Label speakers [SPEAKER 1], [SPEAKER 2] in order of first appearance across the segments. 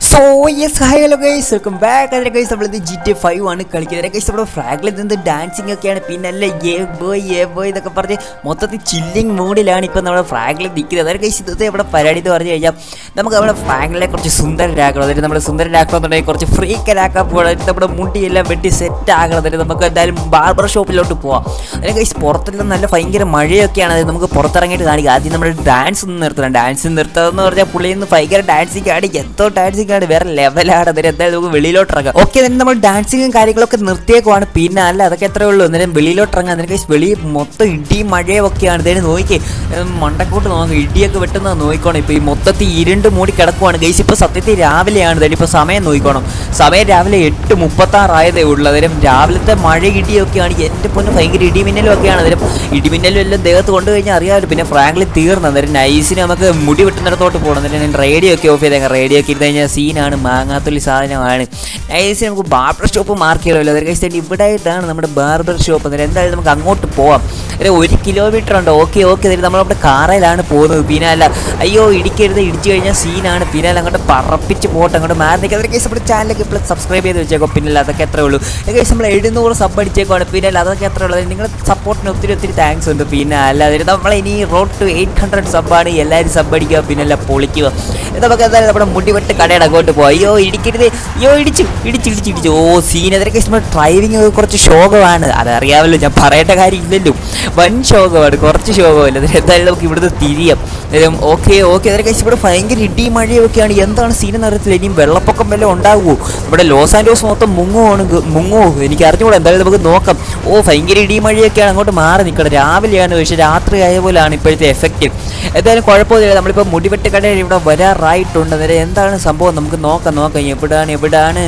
[SPEAKER 1] So yes hi hello guys welcome back അതിലെ guys നമ്മളിത് G T five ആണ് കളിക്കുന്നത് ഗൈസ് നമ്മുടെ ഫ്രാഗിൽ നിന്ന് ഡാൻസിങ് ഒക്കെയാണ് പിന്നെ അല്ല ഏ ബോയ് ഏ ബോയ് എന്നൊക്കെ പറഞ്ഞ് മൊത്തത്തിൽ ചില്ലിങ് മൂഡിലാണ് ഇപ്പോൾ നമ്മുടെ ഫ്രാഗിൽ നിൽക്കുന്നത് അതായത് ഗൈസ് ഇന്നത്തെ ഇവിടെ പരിപാടി എന്ന് പറഞ്ഞു കഴിഞ്ഞാൽ നമുക്ക് നമ്മുടെ ഫ്രാഗിലെ കുറച്ച് സുന്ദരരാക്കണം അതായത് നമ്മുടെ സുന്ദരരാക്കണം എന്നുണ്ടെങ്കിൽ കുറച്ച് ഫ്രീക്കരാക്കാൻ പോകണം നമ്മുടെ മുടിയെല്ലാം വെട്ടി സെറ്റ് ആകണം അതായത് നമുക്ക് എന്തായാലും ബാർബർ ഷോപ്പിലോട്ട് പോവാം അതായത് ഗൈസ് പുറത്തെല്ലാം നല്ല ഭയങ്കര മഴയൊക്കെയാണ് അതായത് നമുക്ക് പുറത്തിറങ്ങിയിട്ട് കാണിക്കുക ആദ്യം നമ്മുടെ ഡാൻസ് ഒന്ന് നിർത്തണം ഡാൻസ് നിർത്തുക പറഞ്ഞാൽ പുള്ളിയിൽ നിന്ന് ഭയങ്കര ഡാൻസിങ് ആണ് എന്തോ ഡാൻസിങ് ആണ് വേറെ ലെവലാണ് അന്നേരം എന്തായാലും നമുക്ക് വെളിയിലോട്ട് ഇറങ്ങാം ഓക്കെ തന്നെ നമ്മൾ ഡാൻസിങ്ങും കാര്യങ്ങളൊക്കെ നിർത്തിയേക്കുവാണ് പിന്നെ അല്ല അതൊക്കെ എത്രയേ ഉള്ളൂ അന്നേരം വെളിയിലോട്ട് ഇറങ്ങാം അന്നേരം guys വെളി മൊത്തം ഇടിയും മഴയും ഒക്കെയാണ് ഇതേ നോക്കി മണ്ടക്കോട്ട് നോക്കാം ഇടിയൊക്കെ വെട്ടുന്നത് നോക്കിക്കോണം ഇപ്പോൾ ഈ മൊത്തത്തിൽ ഇരുണ്ട് മൂടി കിടക്കുവാണ് ഗൈസ് ഇപ്പോൾ സത്യത്തിൽ രാവിലെയാണ് ഇതായാലും ഇപ്പോൾ സമയം നോക്കിക്കോണം സമയം രാവിലെ എട്ട് മുപ്പത്താറായതേ ഉള്ളൂ അന്നേരം രാവിലത്തെ മഴ ഇടിയൊക്കെയാണ് എൻ്റെ പൊന്ന് ഭയങ്കര ഇടിമിന്നലും ഒക്കെയാണ് അന്നേരം ഇടിമിന്നലും എല്ലാം ദേഹത്ത് കൊണ്ടു കഴിഞ്ഞാൽ അറിയാമല്ലോ പിന്നെ ഫ്രാങ്ക്ലി തീർന്നു അന്നേരം നൈസിന് നമുക്ക് മുടി വെട്ടുന്നിടത്തോട്ട് പോകണം എന്നിട്ട് ഞാൻ റേഡിയോ ഒക്കെ ഓഫ് ചെയ്തേക്കാം റേഡിയോ ഒക്കെ ഇരുന്ന് കഴിഞ്ഞാൽ സീനാണ് മാങ്ങാത്തുള്ളി സാധനമാണ് നൈസിന് നമുക്ക് ബാർബർ ഷോപ്പ് മാർക്ക് ചെയ്യണമല്ലോ അതൊക്കെ കഴിച്ചിട്ട് ഇവിടെ ആയിട്ടാണ് നമ്മുടെ ബാർബർ ഷോപ്പ് അന്നേരം എന്തായാലും നമുക്ക് അങ്ങോട്ട് പോവാം ഒരു ഒരു കിലോമീറ്റർ ഉണ്ട് ഓക്കെ ഓക്കെ എന്നിട്ട് നമ്മളവിടെ കാറയിലാണ് പോകുന്നത് പിന്നെ അല്ല അയ്യോ ഇടിക്കരുത് ഇടിച്ചു കഴിഞ്ഞാൽ സീനാണ് പിന്നെ അല്ല അങ്ങോട്ട് പറപ്പിച്ച് പോട്ടെ അങ്ങോട്ട് മാറി നിൽക്കുക അതൊക്കെ നമ്മുടെ ചാനലൊക്കെ ഇപ്പോൾ സബ്സ്ക്രൈബ് ചെയ്ത് വെച്ചേക്കോ പിന്നെ അല്ല അതൊക്കെ എത്രയേ ഉള്ളൂ അതൊക്കെ നമ്മൾ എഴുന്നൂറ് സബ് അടിച്ചേക്കുവാണ് പിന്നെ അല്ല അതൊക്കെ എത്ര ഉള്ളത് നിങ്ങളുടെ സപ്പോർട്ടിന് ഒത്തിരി ഒത്തിരി താങ്ക്സ് ഉണ്ട് പിന്നെ അല്ല അതിന് നമ്മൾ ഇനി റോഡ് ടു എയ്റ്റ് ഹൺഡ്രഡ് സബ്ബാണ് എല്ലാവരും സബ് അടിക്കുക പിന്നെ അല്ല പൊളിക്കുക ഇത് നമുക്ക് എന്തായാലും നമ്മുടെ മുടിവെട്ട് കടയുടെ അങ്ങോട്ട് പോകാം അയ്യോ ഇടിക്കരുത് അയ്യോ ഇടിച്ചു ഇടിച്ചു ഇടിച്ചു ഇടിച്ചു ഓ സീൻ അതൊക്കെ നമ്മുടെ ഡ്രൈവിംഗ് കുറച്ച് ശോകമാണ് അതറിയാമല്ലോ ഞാൻ പറയേണ്ട കാര്യമില്ലല്ലോ വൻ ശോകമാണ് കുറച്ച് ശോകമല്ല അതിന് എന്തായാലും നമുക്ക് ഇവിടുന്ന് തിരിയാം ഓക്കെ ഓക്കെ അതൊക്കെ ഇവിടെ ഭയങ്കര ഇടിയും മഴയും ഒക്കെയാണ് എന്താണ് സീൻ എന്ന് അറിയത്തില്ല ഇനിയും വെള്ളപ്പൊക്കം വല്ലതും ഉണ്ടാകുമോ ഇവിടെ ലോസ് ആൻഡോസ് മൊത്തം മുങ്ങുവാണ് ഗ- മുങ്ങുമോ എനിക്ക് അറിഞ്ഞുകൂടാ എന്തായാലും നമുക്ക് നോക്കാം ഓ ഭയങ്കര ഇടിയും മഴയൊക്കെയാണ് അങ്ങോട്ട് മാറി നിൽക്കണം രാവിലെയാണ് പക്ഷേ രാത്രി ആയ പോലെയാണ് ഇപ്പോഴത്തെ എഫക്റ്റ് എന്തായാലും കുഴപ്പമൊന്നുമില്ല നമ്മളിപ്പോൾ മുടിവെട്ട് കടയിൽ ഇവിടെ വരാറായിട്ടുണ്ട് അന്നേരം എന്താണ് സംഭവം നമുക്ക് നോക്കാം നോക്കാം എവിടാണ് എവിടാണ്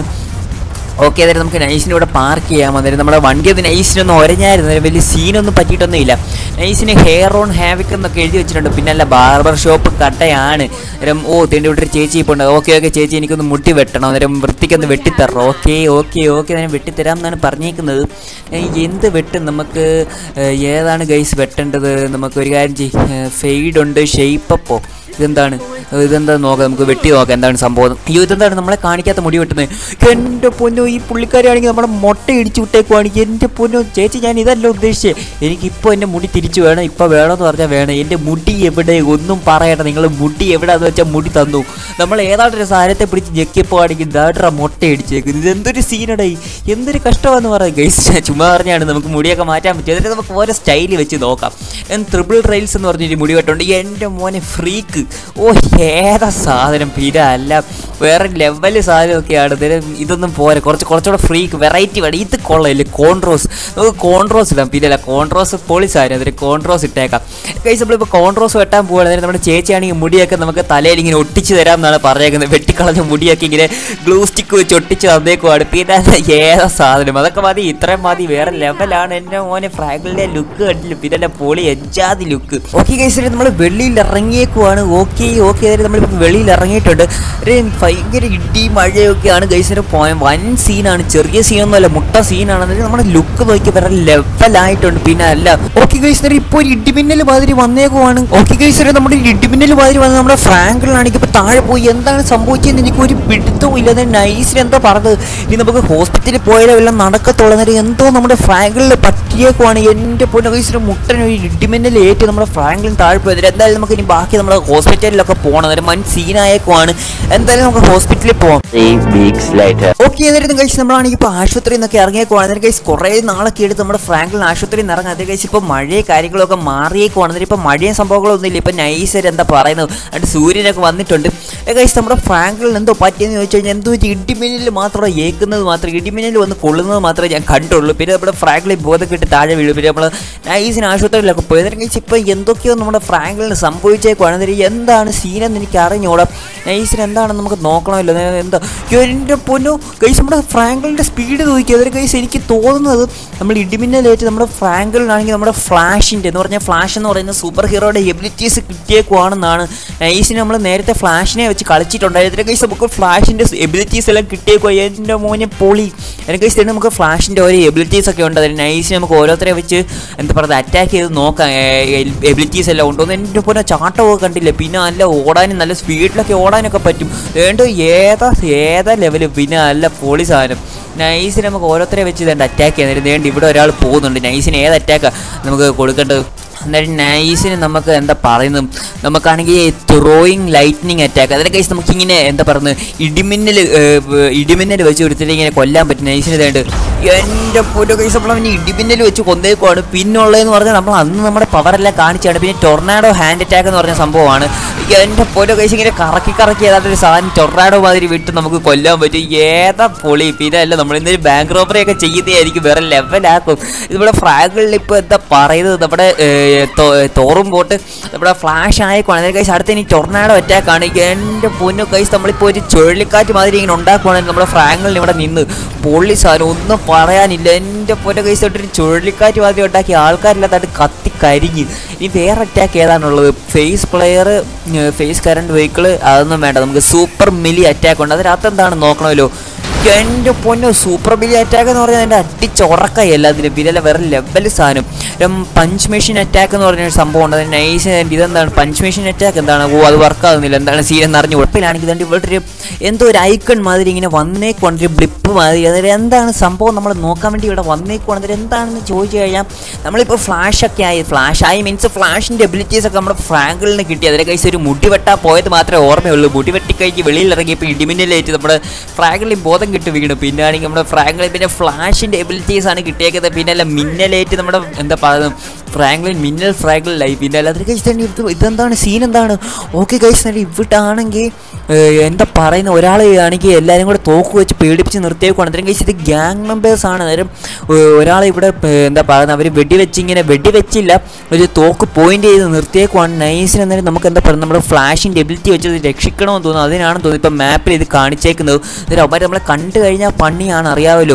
[SPEAKER 1] ഓക്കെ അതായത് നമുക്ക് നൈസിന് ഇവിടെ പാർക്ക് ചെയ്യാം അന്നേരം നമ്മുടെ വണ്ടി അത് നൈസിനൊന്നും ഒരഞ്ഞായിരുന്നു അന്നേരം വലിയ സീനൊന്നും പറ്റിയിട്ടൊന്നും ഇല്ല നൈസിന് ഹെയർ ഓൺ ഹാവിക് എന്നൊക്കെ എഴുതി വെച്ചിട്ടുണ്ട് പിന്നെ അല്ല ബാർബർ ഷോപ്പ് കട്ടയാണ് അന്നേരം ഓ തേണ്ടി ഇവിടെ ഒരു ചേച്ചി ഇപ്പോൾ ഉണ്ട് ഓക്കെ ഓക്കെ ചേച്ചി എനിക്കൊന്ന് മുട്ടി വെട്ടണം അന്നേരം വൃത്തിക്കൊന്ന് വെട്ടിത്തരണം ഓക്കെ ഓക്കെ ഓക്കെ ഞാൻ വെട്ടിത്തരാം എന്നാണ് പറഞ്ഞേക്കുന്നത് ഏ, എന്ത് വെട്ടും നമുക്ക് ഏ, ഏതാണ് ഗൈസ് വെട്ടേണ്ടത് നമുക്ക് ഒരു കാര്യം ചെയ്യും ഫെയ്ഡ് ഉണ്ട് ഷെയ്പ്പപ്പോ ഇതെന്താണ് ഇതെന്താ നോക്കാം നമുക്ക് വെട്ടി നോക്കാം എന്താണ് സംഭവം അയ്യോ ഇതെന്താണ് നമ്മളെ കാണിക്കാത്ത മുടി വെട്ടുന്നത് എൻ്റെ പൊന്നോ ഈ പുള്ളിക്കാരിയാണെങ്കിൽ നമ്മുടെ മുട്ട ഇടിച്ചു വിട്ടേക്കുവാണെങ്കിൽ എൻ്റെ പൊന്നോ ചേച്ചി ഞാൻ ഇതല്ല ഉദ്ദേശിച്ചത് എനിക്കിപ്പോൾ എൻ്റെ മുടി തിരിച്ചു വേണം ഇപ്പോൾ വേണമെന്ന് പറഞ്ഞാൽ വേണം എൻ്റെ മുടി എവിടെ ഒന്നും പറയണ്ട നിങ്ങൾ മുടി എവിടെയാന്ന് വെച്ചാൽ മുടി തന്നു നമ്മൾ ഏതാണ്ട് ഒരു സാധനത്തെ പിടിച്ച് ഞെക്കിയപ്പോൾ ആണെങ്കിൽ ദാട്ര മുട്ട ഇടിച്ചേക്കുന്നത് ഇതെന്തൊരു സീനടായി എന്തൊരു കഷ്ടമാണെന്ന് പറയാം ഗൈസ് ചുമ്മാ പറഞ്ഞാണ് നമുക്ക് മുടിയൊക്കെ മാറ്റാൻ പറ്റും എന്നിട്ട് നമുക്ക് ഓരോ സ്റ്റൈൽ വെച്ച് നോക്കാം ഞാൻ ത്രിബിൾ റെയിൽസ് എന്ന് പറഞ്ഞൊരു മുടി വെട്ടുണ്ട് എൻ്റെ മോനെ ഫ്രീക്ക് ഓ ഏതാ സാധനം പിന്നെ അല്ല വേറെ ലെവൽ സാധനമൊക്കെയാണ് ഇതിന് ഇതൊന്നും പോരെ കുറച്ച് കുറച്ചുകൂടെ ഫ്രീക്ക് വെറൈറ്റി വേണം ഇത് കൊള്ളയില്ലേ കോൺട്രോസ് നമുക്ക് കോൺട്രോസ് ഇടാം പിന്നെ അല്ല കോൺട്രോസ് പൊളി സാധനം അതിന് കോൺട്രോസ് ഇട്ടേക്കാം കൈസ് നമ്മളിപ്പോൾ കോൺട്രോസ് വെട്ടാൻ പോവുകയാണ് അന്നേരം നമ്മുടെ ചേച്ചിയാണെങ്കിൽ മുടിയൊക്കെ നമുക്ക് തലയിൽ ഇങ്ങനെ ഒട്ടിച്ച് തരാം എന്നാണ് പറഞ്ഞേക്കുന്നത് വെട്ടിക്കളഞ്ഞ മുടിയൊക്കെ ഇങ്ങനെ ഗ്ലൂ സ്റ്റിക്ക് വെച്ച് ഒട്ടിച്ച് തന്നേക്കുവാണ് പിന്നെ അല്ല ഏതാ സാധനം അതൊക്കെ മതി ഇത്രയും മതി വേറെ ലെവലാണ് എൻ്റെ മോനെ ഫ്രാഗിളിൻ്റെ ലുക്ക് കണ്ടില്ല പിന്നെ അല്ല പൊളി എജാതി ലുക്ക് ഓക്കെ കൈസ് നമ്മൾ വെളിയിൽ ഇറങ്ങിയേക്കുവാണ് ഓക്കെ ഓക്കെ അതായത് നമ്മളിപ്പോൾ വെളിയിൽ ഇറങ്ങിയിട്ടുണ്ട് ഒരു ഭയങ്കര ഇടി മഴയൊക്കെയാണ് ഗൈസിന് പോയ വൻ സീനാണ് ചെറിയ സീനൊന്നുമല്ല മുട്ട സീനാണ് അതായത് നമ്മുടെ ലുക്ക് നോക്കി വേറെ ലെവലായിട്ടുണ്ട് പിന്നെ അല്ല ഓക്കെ ഗൈസ് ഇപ്പോൾ ഒരു ഇടിമിന്നൽ മാതിരി വന്നേക്കുവാണ് ഓക്കെ ഗൈസ് നമ്മുടെ ഒരു ഇടിമിന്നൽ മാതിരി വന്ന് നമ്മുടെ ഫ്രാങ്കിളാണെങ്കിൽ ഇപ്പോൾ താഴെ പോയി എന്താണ് സംഭവിച്ചതെന്ന് എനിക്ക് ഒരു പിടുത്തവും ഇല്ല അത് നൈസിന് എന്തോ പറഞ്ഞത് ഇനി നമുക്ക് ഹോസ്പിറ്റലിൽ പോയാലോ എല്ലാം നടക്കത്തുള്ളൂ എന്നിട്ട് എന്തോ നമ്മുടെ ഫ്രാങ്കിളിൽ പറ്റിയേക്കുവാണ് എൻ്റെ പൊന്ന ഗൈസിന് മുട്ടന് ഒരു ഇടിമിന്നൽ ഏറ്റ് നമ്മുടെ ഫ്രാങ്കിളിന് താഴെ പോയത് എന്തായാലും നമുക്ക് ഇനി ബാക്കി നമ്മുടെ ഹോസ്പിറ്റലിലൊക്കെ പോകണം അന്നേരം മൻ സീനായേക്കുവാണ് എന്തായാലും നമുക്ക് ഹോസ്പിറ്റലിൽ പോകാം
[SPEAKER 2] Three weeks later.
[SPEAKER 1] ഓക്കെ എന്നിട്ട് കഴിച്ച് നമ്മളാണെങ്കിൽ ഇപ്പോൾ ആശുപത്രിയിൽ നിന്നൊക്കെ ഇറങ്ങിയേക്കുവാണ് എന്നിട്ട് കഴിച്ച് കുറേ നാളൊക്കെ എടുത്ത് നമ്മുടെ ഫ്രാങ്കിളിൻ ആശുപത്രിയിൽ നിന്ന് ഇറങ്ങാം അത് കഴിച്ച് ഇപ്പോൾ മഴയും കാര്യങ്ങളൊക്കെ മാറിയേക്കുവാണ് എന്നിട്ട് ഇപ്പോൾ മഴയും സംഭവങ്ങളൊന്നും ഇല്ല ഇപ്പോൾ നൈസർ എന്താ പറയുന്നത് എന്നിട്ട് സൂര്യനൊക്കെ വന്നിട്ടുണ്ട് കഴിച്ച് നമ്മുടെ ഫ്രാങ്കിളിൽ എന്തോ പറ്റിയെന്ന് ചോദിച്ചു കഴിഞ്ഞാൽ എന്തോ ഒരു ഇടിമിന്നൽ മാത്രം ഏക്കുന്നത് മാത്രം ഇടിമിന്നൽ വന്ന് കൊള്ളുന്നത് മാത്രമേ ഞാൻ കണ്ടുള്ളൂ പിന്നെ നമ്മുടെ ഫ്രാങ്കിളിൽ ബോധം കിട്ടി താഴെ വീഴും പിന്നെ നമ്മൾ നൈസിന് ആശുപത്രിയിലൊക്കെ പോയി എന്നിട്ട് കഴിച്ച് ഇപ്പോൾ എന്തൊക്കെയോ നമ്മുടെ ഫ്രാങ്കിളിന് സംഭവിച്ചേക്കുവാണ് എന്നിട്ട് എന്താണ് സീനെന്ന് എനിക്ക് അറിഞ്ഞൂടാ നൈസിന് എന്താണെന്ന് നമുക്ക് നോക്കണമല്ലോ ഞാൻ എന്താ എൻ്റെ പൊന്നു ഗൈസ് നമ്മുടെ ഫ്രാങ്കിളിൻ്റെ സ്പീഡ് നോക്കി അതൊരു ഗൈസ് എനിക്ക് തോന്നുന്നത് നമ്മൾ ഇടിമിന്നലേറ്റ് നമ്മുടെ ഫ്രാങ്കിളിനാണെങ്കിൽ നമ്മുടെ ഫ്ലാഷിൻ്റെ എന്ന് പറഞ്ഞാൽ ഫ്ലാഷ് എന്ന് പറയുന്ന സൂപ്പർ ഹീറോയുടെ എബിലിറ്റീസ് കിട്ടിയേക്കുവാണെന്നാണ് നൈസിന് നമ്മൾ നേരത്തെ ഫ്ലാഷിനെ വെച്ച് കളിച്ചിട്ടുണ്ടായിരുന്നു ഗൈസ് നമുക്ക് ഫ്ലാഷിൻ്റെ എബിലിറ്റീസ് എല്ലാം കിട്ടിയേക്കുവാ എൻ്റെ മോനെ പൊളി എനിക്ക് ഇഷ്ടം നമുക്ക് ഫ്ലാഷിൻ്റെ ഓരോ എബിലിറ്റീസ് ഒക്കെ ഉണ്ട് അതിന് നൈസ് നമുക്ക് ഓരോരുത്തരെ വെച്ച് എന്താ പറയുക അറ്റാക്ക് ചെയ്ത് നോക്കാം എബിലിറ്റീസ് എല്ലാം ഉണ്ടോ എൻ്റെ പോലെ ചാട്ടമൊക്കെ കണ്ടില്ലേ പിന്നെ നല്ല ഓടാനും നല്ല സ്പീഡിലൊക്കെ ഓടാനൊക്കെ പറ്റും വേണ്ട ഏതാ ഏതാ ലെവല് പിന്നെ നല്ല പൊളി സാധനം നൈസിന് നമുക്ക് ഓരോരുത്തരെ വെച്ച് ഇതുണ്ട് അറ്റാക്ക് ചെയ്യുന്നത് വേണ്ടി ഇവിടെ ഒരാൾ പോകുന്നുണ്ട് നൈസിന് ഏത് അറ്റാക്കാണ് നമുക്ക് കൊടുക്കേണ്ടത് അന്നേരം നൈസിന് നമുക്ക് എന്താ പറയുന്നത് നമുക്കാണെങ്കിൽ ത്രോയിങ് ലൈറ്റ്നിങ് അറ്റാക്ക് അതിനെ കഴിച്ച് നമുക്കിങ്ങനെ എന്താ പറയുന്നത് ഇടിമിന്നൽ ഇടിമിന്നൽ വെച്ച് കൊടുത്തിട്ട് ഇങ്ങനെ കൊല്ലാൻ പറ്റും നൈസിന് ഇതായിട്ട് എൻ്റെ പൊന്നു കൈസ് നമ്മൾ അവന് ഇടിമിന്നൽ വെച്ച് കൊന്നേക്കുവാണ് പിന്നുള്ളതെന്ന് പറഞ്ഞാൽ നമ്മൾ അന്ന് നമ്മുടെ പവറെല്ലാം കാണിച്ചാണ് പിന്നെ ടൊർണാഡോ ഹാൻഡ് അറ്റാക്ക് എന്ന് പറഞ്ഞ സംഭവമാണ് എൻ്റെ പൊന്നു കൈസ് ഇങ്ങനെ കറക്കി കറക്കി ഏതാണ്ട് ഒരു സാധനം ടൊർണാഡോ മാതിരി വിട്ട് നമുക്ക് കൊല്ലാൻ പറ്റും ഏതാ പൊളി പിന്നെ അല്ല നമ്മൾ ഇന്നൊരു ബാങ്ക് റോബറി ഒക്കെ ചെയ്യുന്നതായിരിക്കും വേറെ ലെവലാക്കും ഇതിവിടെ ഫ്രാഗുകളിൽ ഇപ്പോൾ എന്താ പറയുന്നത് നമ്മുടെ ഏർ, തോ- തോറും പോട്ട് നമ്മുടെ ഫ്ലാഷ് ആയിക്കോണം അതിന് കൈസ് അടുത്ത് ഇനി ടൊർണാഡോ അറ്റാക്ക് ആണ് എൻ്റെ പൊന്നു കൈസ് നമ്മളിപ്പോൾ ഒരു ചുഴലിക്കാറ്റ് മാതിരി ഇങ്ങനെ ഉണ്ടാക്കുവാണെങ്കിൽ നമ്മുടെ ഫ്രാഗുകളിൽ ഇവിടെ നിന്ന് പൊള്ളി സാധനം ഒന്നും പറയാനില്ല എൻ്റെ പൊന്നു കൈസ് തൊട്ടൊരു ചുഴലിക്കാറ്റ് മാതിരി ഉണ്ടാക്കി ആൾക്കാരില്ലാത്തായിട്ട് കത്തി കരിഞ്ഞ് ഇനി വേറെ അറ്റാക്ക് ഏതാണുള്ളത് face player face current vehicle അതൊന്നും വേണ്ട നമുക്ക് സൂപ്പർ മിലി അറ്റാക്ക് ഉണ്ട് അതിനകത്ത് എന്താണ് നോക്കണമല്ലോ എൻ്റെ പൊന്നു സൂപ്പർ ബിലി അറ്റാക്ക് എന്ന് പറഞ്ഞാൽ എൻ്റെ അടിച്ചുറക്കായി എല്ലാത്തിനും പിന്നെ വേറെ ലെവൽ സാധനം പഞ്ച് മെഷീൻ അറ്റാക്ക് എന്ന് പറഞ്ഞ ഒരു സംഭവം ഉണ്ട് അതിന് നൈസ് ഇതെന്താണ് പഞ്ച് മെഷീൻ അറ്റാക്ക് എന്താണ് ഓ അത് വർക്ക് ആകുന്നില്ല എന്താണ് സീൻ എന്ന് അറിഞ്ഞു ഉറപ്പിലാണെങ്കിൽ ഇതുകൊണ്ട് ഇവിടെ ഒരു എന്തോ ഒരു ഐക്കൺ മാതിരി ഇങ്ങനെ വന്നേക്കുവാണ് ഒരു ബ്ലിപ്പ് മാതിരി അതിൽ എന്താണ് സംഭവം നമ്മൾ നോക്കാൻ വേണ്ടി ഇവിടെ വന്നേക്കുവാണ് അതിൽ എന്താണെന്ന് ചോദിച്ചു കഴിഞ്ഞാൽ നമ്മളിപ്പോൾ ഫ്ലാഷ് ഒക്കെ ആയി ഫ്ലാഷ് ആയി മീൻസ് ഫ്ലാഷിൻ്റെ എബിലിറ്റീസ് ഒക്കെ നമ്മുടെ ഫ്രാങ്കിളിൽ നിന്ന് കിട്ടി അതിനെ കഴിച്ച് ഒരു മുടി വെട്ടാ പോയത് മാത്രമേ ഓർമ്മയുള്ളൂ മുടി വെട്ടി കഴിഞ്ഞ് വെളിയിൽ ഇറങ്ങിയപ്പോൾ ഇടിമിന്നലേറ്റ് നമ്മുടെ ഫ്രാങ്കിളിൽ ബോധം കിട്ടി വീണു പിന്നെ ആണെങ്കിൽ നമ്മുടെ ഫ്രാങ്കിളിൽ പിന്നെ ഫ്ലാഷിൻ്റെ എബിലിറ്റീസ് ആണ് കിട്ടിയേക്കുന്നത് പിന്നെ അല്ല മിന്നലേറ്റ് നമ്മുടെ എന്താ പറയുന്നത് ഫ്രാങ്ക്ലിൻ മിന്നൽ ഫ്രാങ്കിളിലായി പിന്നെ അല്ല അതിന് കഴിച്ചിട്ടുണ്ട് ഇത് ഇതെന്താണ് സീൻ എന്താണ് ഓക്കെ കഴിച്ചിട്ടുണ്ട് ഇവിടാണെങ്കിൽ എന്താ പറയുന്ന ഒരാൾ ആണെങ്കിൽ എല്ലാവരും കൂടെ തോക്ക് വെച്ച് പേടിപ്പിച്ച് നിർത്തിയേക്കുവാണ് അതിനും കഴിച്ച് ഇത് ഗ്യാങ് മെമ്പേഴ്സ് ആണ് അന്നേരം ഒരാൾ ഇവിടെ ഏർ, എന്താ പറയുന്നത് അവർ വെടിവെച്ച് ഇങ്ങനെ വെടിവെച്ചില്ല ഒരു തോക്ക് പോയിന്റ് ചെയ്ത് നിർത്തിയേക്കുവാണ് നൈസിന് അന്നേരം നമുക്ക് എന്താ പറയുക നമ്മുടെ ഫ്ലാഷിൻ്റെ എബിലിറ്റി വെച്ച് ഇത് രക്ഷിക്കണമെന്ന് തോന്നുന്നു അതിനാണെന്ന് തോന്നുന്നു ഇപ്പം മാപ്പിൽ ഇത് കാണിച്ചേക്കുന്നത് അന്നേരം അവന്മാർ നമ്മളെ കണ്ടു കഴിഞ്ഞാൽ പണിയാണ് അറിയാമല്ലോ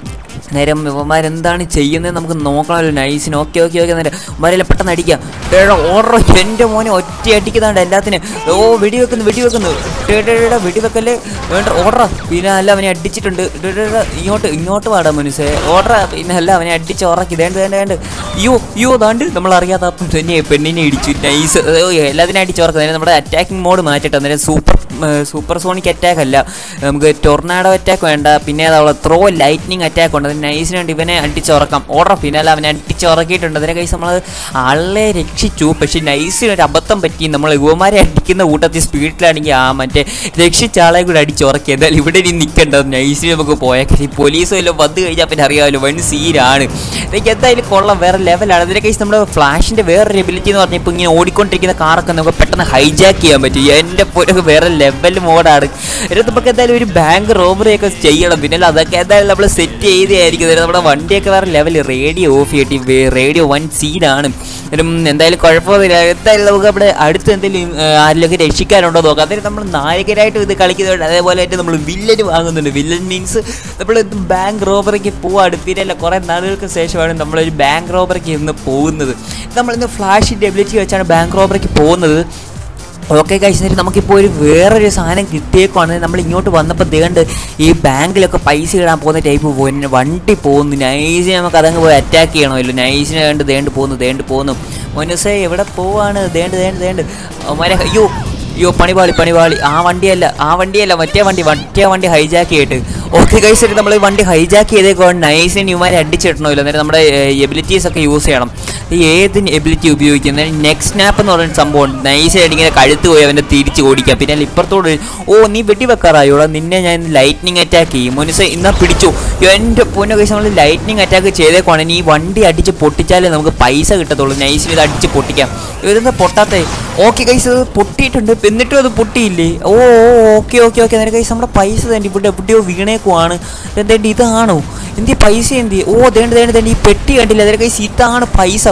[SPEAKER 1] നേരം ഇവന്മാരെന്താണ് ചെയ്യുന്നത് നമുക്ക് നോക്കണമല്ലോ നൈസിന് ഓക്കെ ഓക്കെ ഓക്കെ നേരം ഇവന്മാരെല്ലാം പെട്ടെന്ന് അടിക്കാം ഏടാ ഓർഡർ എൻ്റെ മോനെ ഒറ്റ അടിക്കുന്നുണ്ട് എല്ലാത്തിനും ഓ വെടിവെക്കുന്നു വെടിവെക്കുന്നു ഡേടാ വെടിവെക്കല്ലേ വേണ്ട ഓർഡർ പിന്നെ അല്ല അവനെ അടിച്ചിട്ടുണ്ട് ഡേ, ഡേ, ഡേ, ഇങ്ങോട്ട് ഇങ്ങോട്ട് വാടാ മനുഷ്യ ഓർഡർ പിന്നെ അല്ല അവനെ അടിച്ച് ഉറക്കി വേണ്ട വേണ്ട വേണ്ട അയ്യോ അയ്യോ ദാണ്ട് നമ്മൾ അറിയാത്ത തന്നെ പെണ്ണിനെ ഇടിച്ചു നൈസ് എല്ലാത്തിനും അടിച്ച് ഉറക്കുന്നത് നമ്മുടെ അറ്റാക്കിംഗ് മോഡ് മാറ്റിട്ട് അന്നേരം സൂപ്പർ സൂപ്പർ സോണിക് അറ്റാക്ക് അല്ല നമുക്ക് ടൊർണാഡോ അറ്റാക്ക് വേണ്ട പിന്നെ അതവളെ ത്രോ ലൈറ്റ്നിങ് അറ്റാക്ക് ഉണ്ട് അതിന് നൈസിന് വേണ്ടി ഇവനെ അടിച്ചുറക്കാം ഓർഡർ പിന്നെ അല്ല അവനെ അടിച്ചുറക്കിയിട്ടുണ്ട് അതിനെ കൈസ് നമ്മൾ ആളെ രക്ഷിച്ചു പക്ഷേ നൈസിന് ഒരു അബദ്ധം പറ്റി നമ്മൾ യുവമാരെ അടിക്കുന്ന കൂട്ടത്തിൽ സ്പീഡിലാണെങ്കിൽ ആ മറ്റേ രക്ഷിച്ച ആളെ കൂടെ അടിച്ചുറക്കി എന്തായാലും ഇവിടെ ഇനി നിൽക്കേണ്ട നൈസിന് നമുക്ക് പോയേക്കാം ഈ പോലീസ് വല്ലതും വന്നു കഴിഞ്ഞാൽ പിന്നെ അറിയാമല്ലോ വൻ സീനാണ് എനിക്ക് എന്തായാലും കൊള്ളാം വേറെ ലെവലാണ് അതിനെ കഴിച്ച് നമ്മുടെ ഫ്ലാഷിൻ്റെ വേറൊരു എബിലിറ്റി എന്ന് പറഞ്ഞാൽ ഇപ്പോൾ ഇങ്ങനെ ഓടിക്കൊണ്ടിരിക്കുന്ന കാറൊക്കെ നമുക്ക് പെട്ടെന്ന് ഹൈജാക്ക് ചെയ്യാൻ പറ്റും എൻ്റെ പോലെ വേറെ ലെവൽ മോഡാണ് എന്നിട്ട് നമുക്ക് എന്തായാലും ഒരു ബാങ്ക് റോബറി ഒക്കെ ചെയ്യണം പിന്നെ അതൊക്കെ എന്തായാലും നമ്മൾ സെറ്റ് ചെയ്തതായിരിക്കും അതായത് നമ്മുടെ വണ്ടിയൊക്കെ വേറെ ലെവൽ റേഡിയോ ഓഫ് ചെയ്തിട്ട് റേഡിയോ വൺ സീനാണ് എന്നാലും എന്തായാലും കുഴപ്പമൊന്നുമില്ല എന്തായാലും നമുക്ക് നമ്മുടെ അടുത്ത് എന്തെങ്കിലും ആരിലൊക്കെ രക്ഷിക്കാനുണ്ടോ നോക്കാം അതായത് നമ്മൾ നായകരായിട്ട് ഇത് കളിക്കുന്നുണ്ട് അതേപോലെ ആയിട്ട് നമ്മൾ വില്ലൻ വാങ്ങുന്നുണ്ട് വില്ലൻ മീൻസ് നമ്മൾ ബാങ്ക് റോബറിക്ക് പോവാണ് പിന്നെ അല്ല കുറേ നാളുകൾക്ക് ശേഷമാണ് നമ്മളൊരു ബാങ്ക് റോബറിക്ക് ഇന്ന് പോകുന്നത് നമ്മളിന്ന് ഫ്ലാഷിൻ്റെ എബിലിറ്റി വെച്ചാണ് ബാങ്ക് റോബറിക്ക് പോകുന്നത് ഓക്കെ കഴിച്ചിട്ട് നമുക്കിപ്പോൾ ഒരു വേറൊരു സാധനം കിട്ടിയേക്കുവാണ് നമ്മൾ ഇങ്ങോട്ട് വന്നപ്പോൾ ദേണ്ട് ഈ ബാങ്കിലൊക്കെ പൈസ ഇടാൻ പോകുന്ന ടൈപ്പ് പോയി വണ്ടി പോകുന്നു നൈസിനെ നമുക്ക് അതങ്ങ് പോയി അറ്റാക്ക് ചെയ്യണമല്ലോ നൈസിനെ കണ്ട് ദേണ്ട് പോകുന്നു ദേണ്ട് പോകുന്നു മനുഷ്യ എവിടെ പോവാണ് ദേണ്ട് ദേണ്ട് ദേണ്ട് അവന്മാരെ അയ്യോ അയ്യോ പണിപാളി പണിപാളി ആ വണ്ടിയല്ല ആ വണ്ടിയല്ല മറ്റേ വണ്ടി മറ്റേ വണ്ടി ഹൈജാക്ക് ചെയ്തിട്ട് ഓക്കെ കഴിച്ചിട്ട് നമ്മൾ ഈ വണ്ടി ഹൈജാക്ക് ചെയ്തേക്കോണ്ട് നൈസിന് ഇവന്മാരെ അടിച്ചിടണമല്ലോ അന്നേരം നമ്മുടെ എബിലിറ്റീസ് ഒക്കെ യൂസ് ചെയ്യണം ഈ ഏത് എബിലിറ്റി ഉപയോഗിക്കുന്നത് നെക്സ്റ്റ് സ്നാപ്പ് എന്ന് പറയുന്ന സംഭവം നൈസായിട്ട് ഇങ്ങനെ കഴുത്ത് പോയി അവൻ്റെ തിരിച്ച് ഓടിക്കാം പിന്നെ ഇപ്പുറത്തോട് ഓ നീ വെടിവെക്കാറായോടാ നിന്നെ ഞാൻ ലൈറ്റ്നിങ് അറ്റാക്ക് ചെയ്യും മുനിസ ഇന്നാ പിടിച്ചു എൻ്റെ പൊന്നു കഴിച്ച് നമ്മൾ ലൈറ്റ്നിങ് അറ്റാക്ക് ചെയ്തേക്കുവാണ് ഇനി ഈ വണ്ടി അടിച്ച് പൊട്ടിച്ചാലേ നമുക്ക് പൈസ കിട്ടത്തുള്ളൂ നൈസിന് ഇത് അടിച്ച് പൊട്ടിക്കാം ഇതെന്താ പൊട്ടാത്തേ ഓക്കെ കൈസ് ഇത് പൊട്ടിയിട്ടുണ്ട് എന്നിട്ടും അത് പൊട്ടിയില്ലേ ഓ ഓക്കെ ഓക്കെ ഓക്കെ അതിന് കൈസ് നമ്മുടെ പൈസ തന്നെ ഇവിടെ എവിടെയോ വീണേക്കുവാണ് എന്തേണ്ടി ഇതാണോ എന്തി പൈസ എന്തി ഓ ദേണ്ട് ദേണ്ട് ദേണ്ട് ഈ പെട്ടി കണ്ടില്ല അതിന് കൈസ് ഇതാണ് പൈസ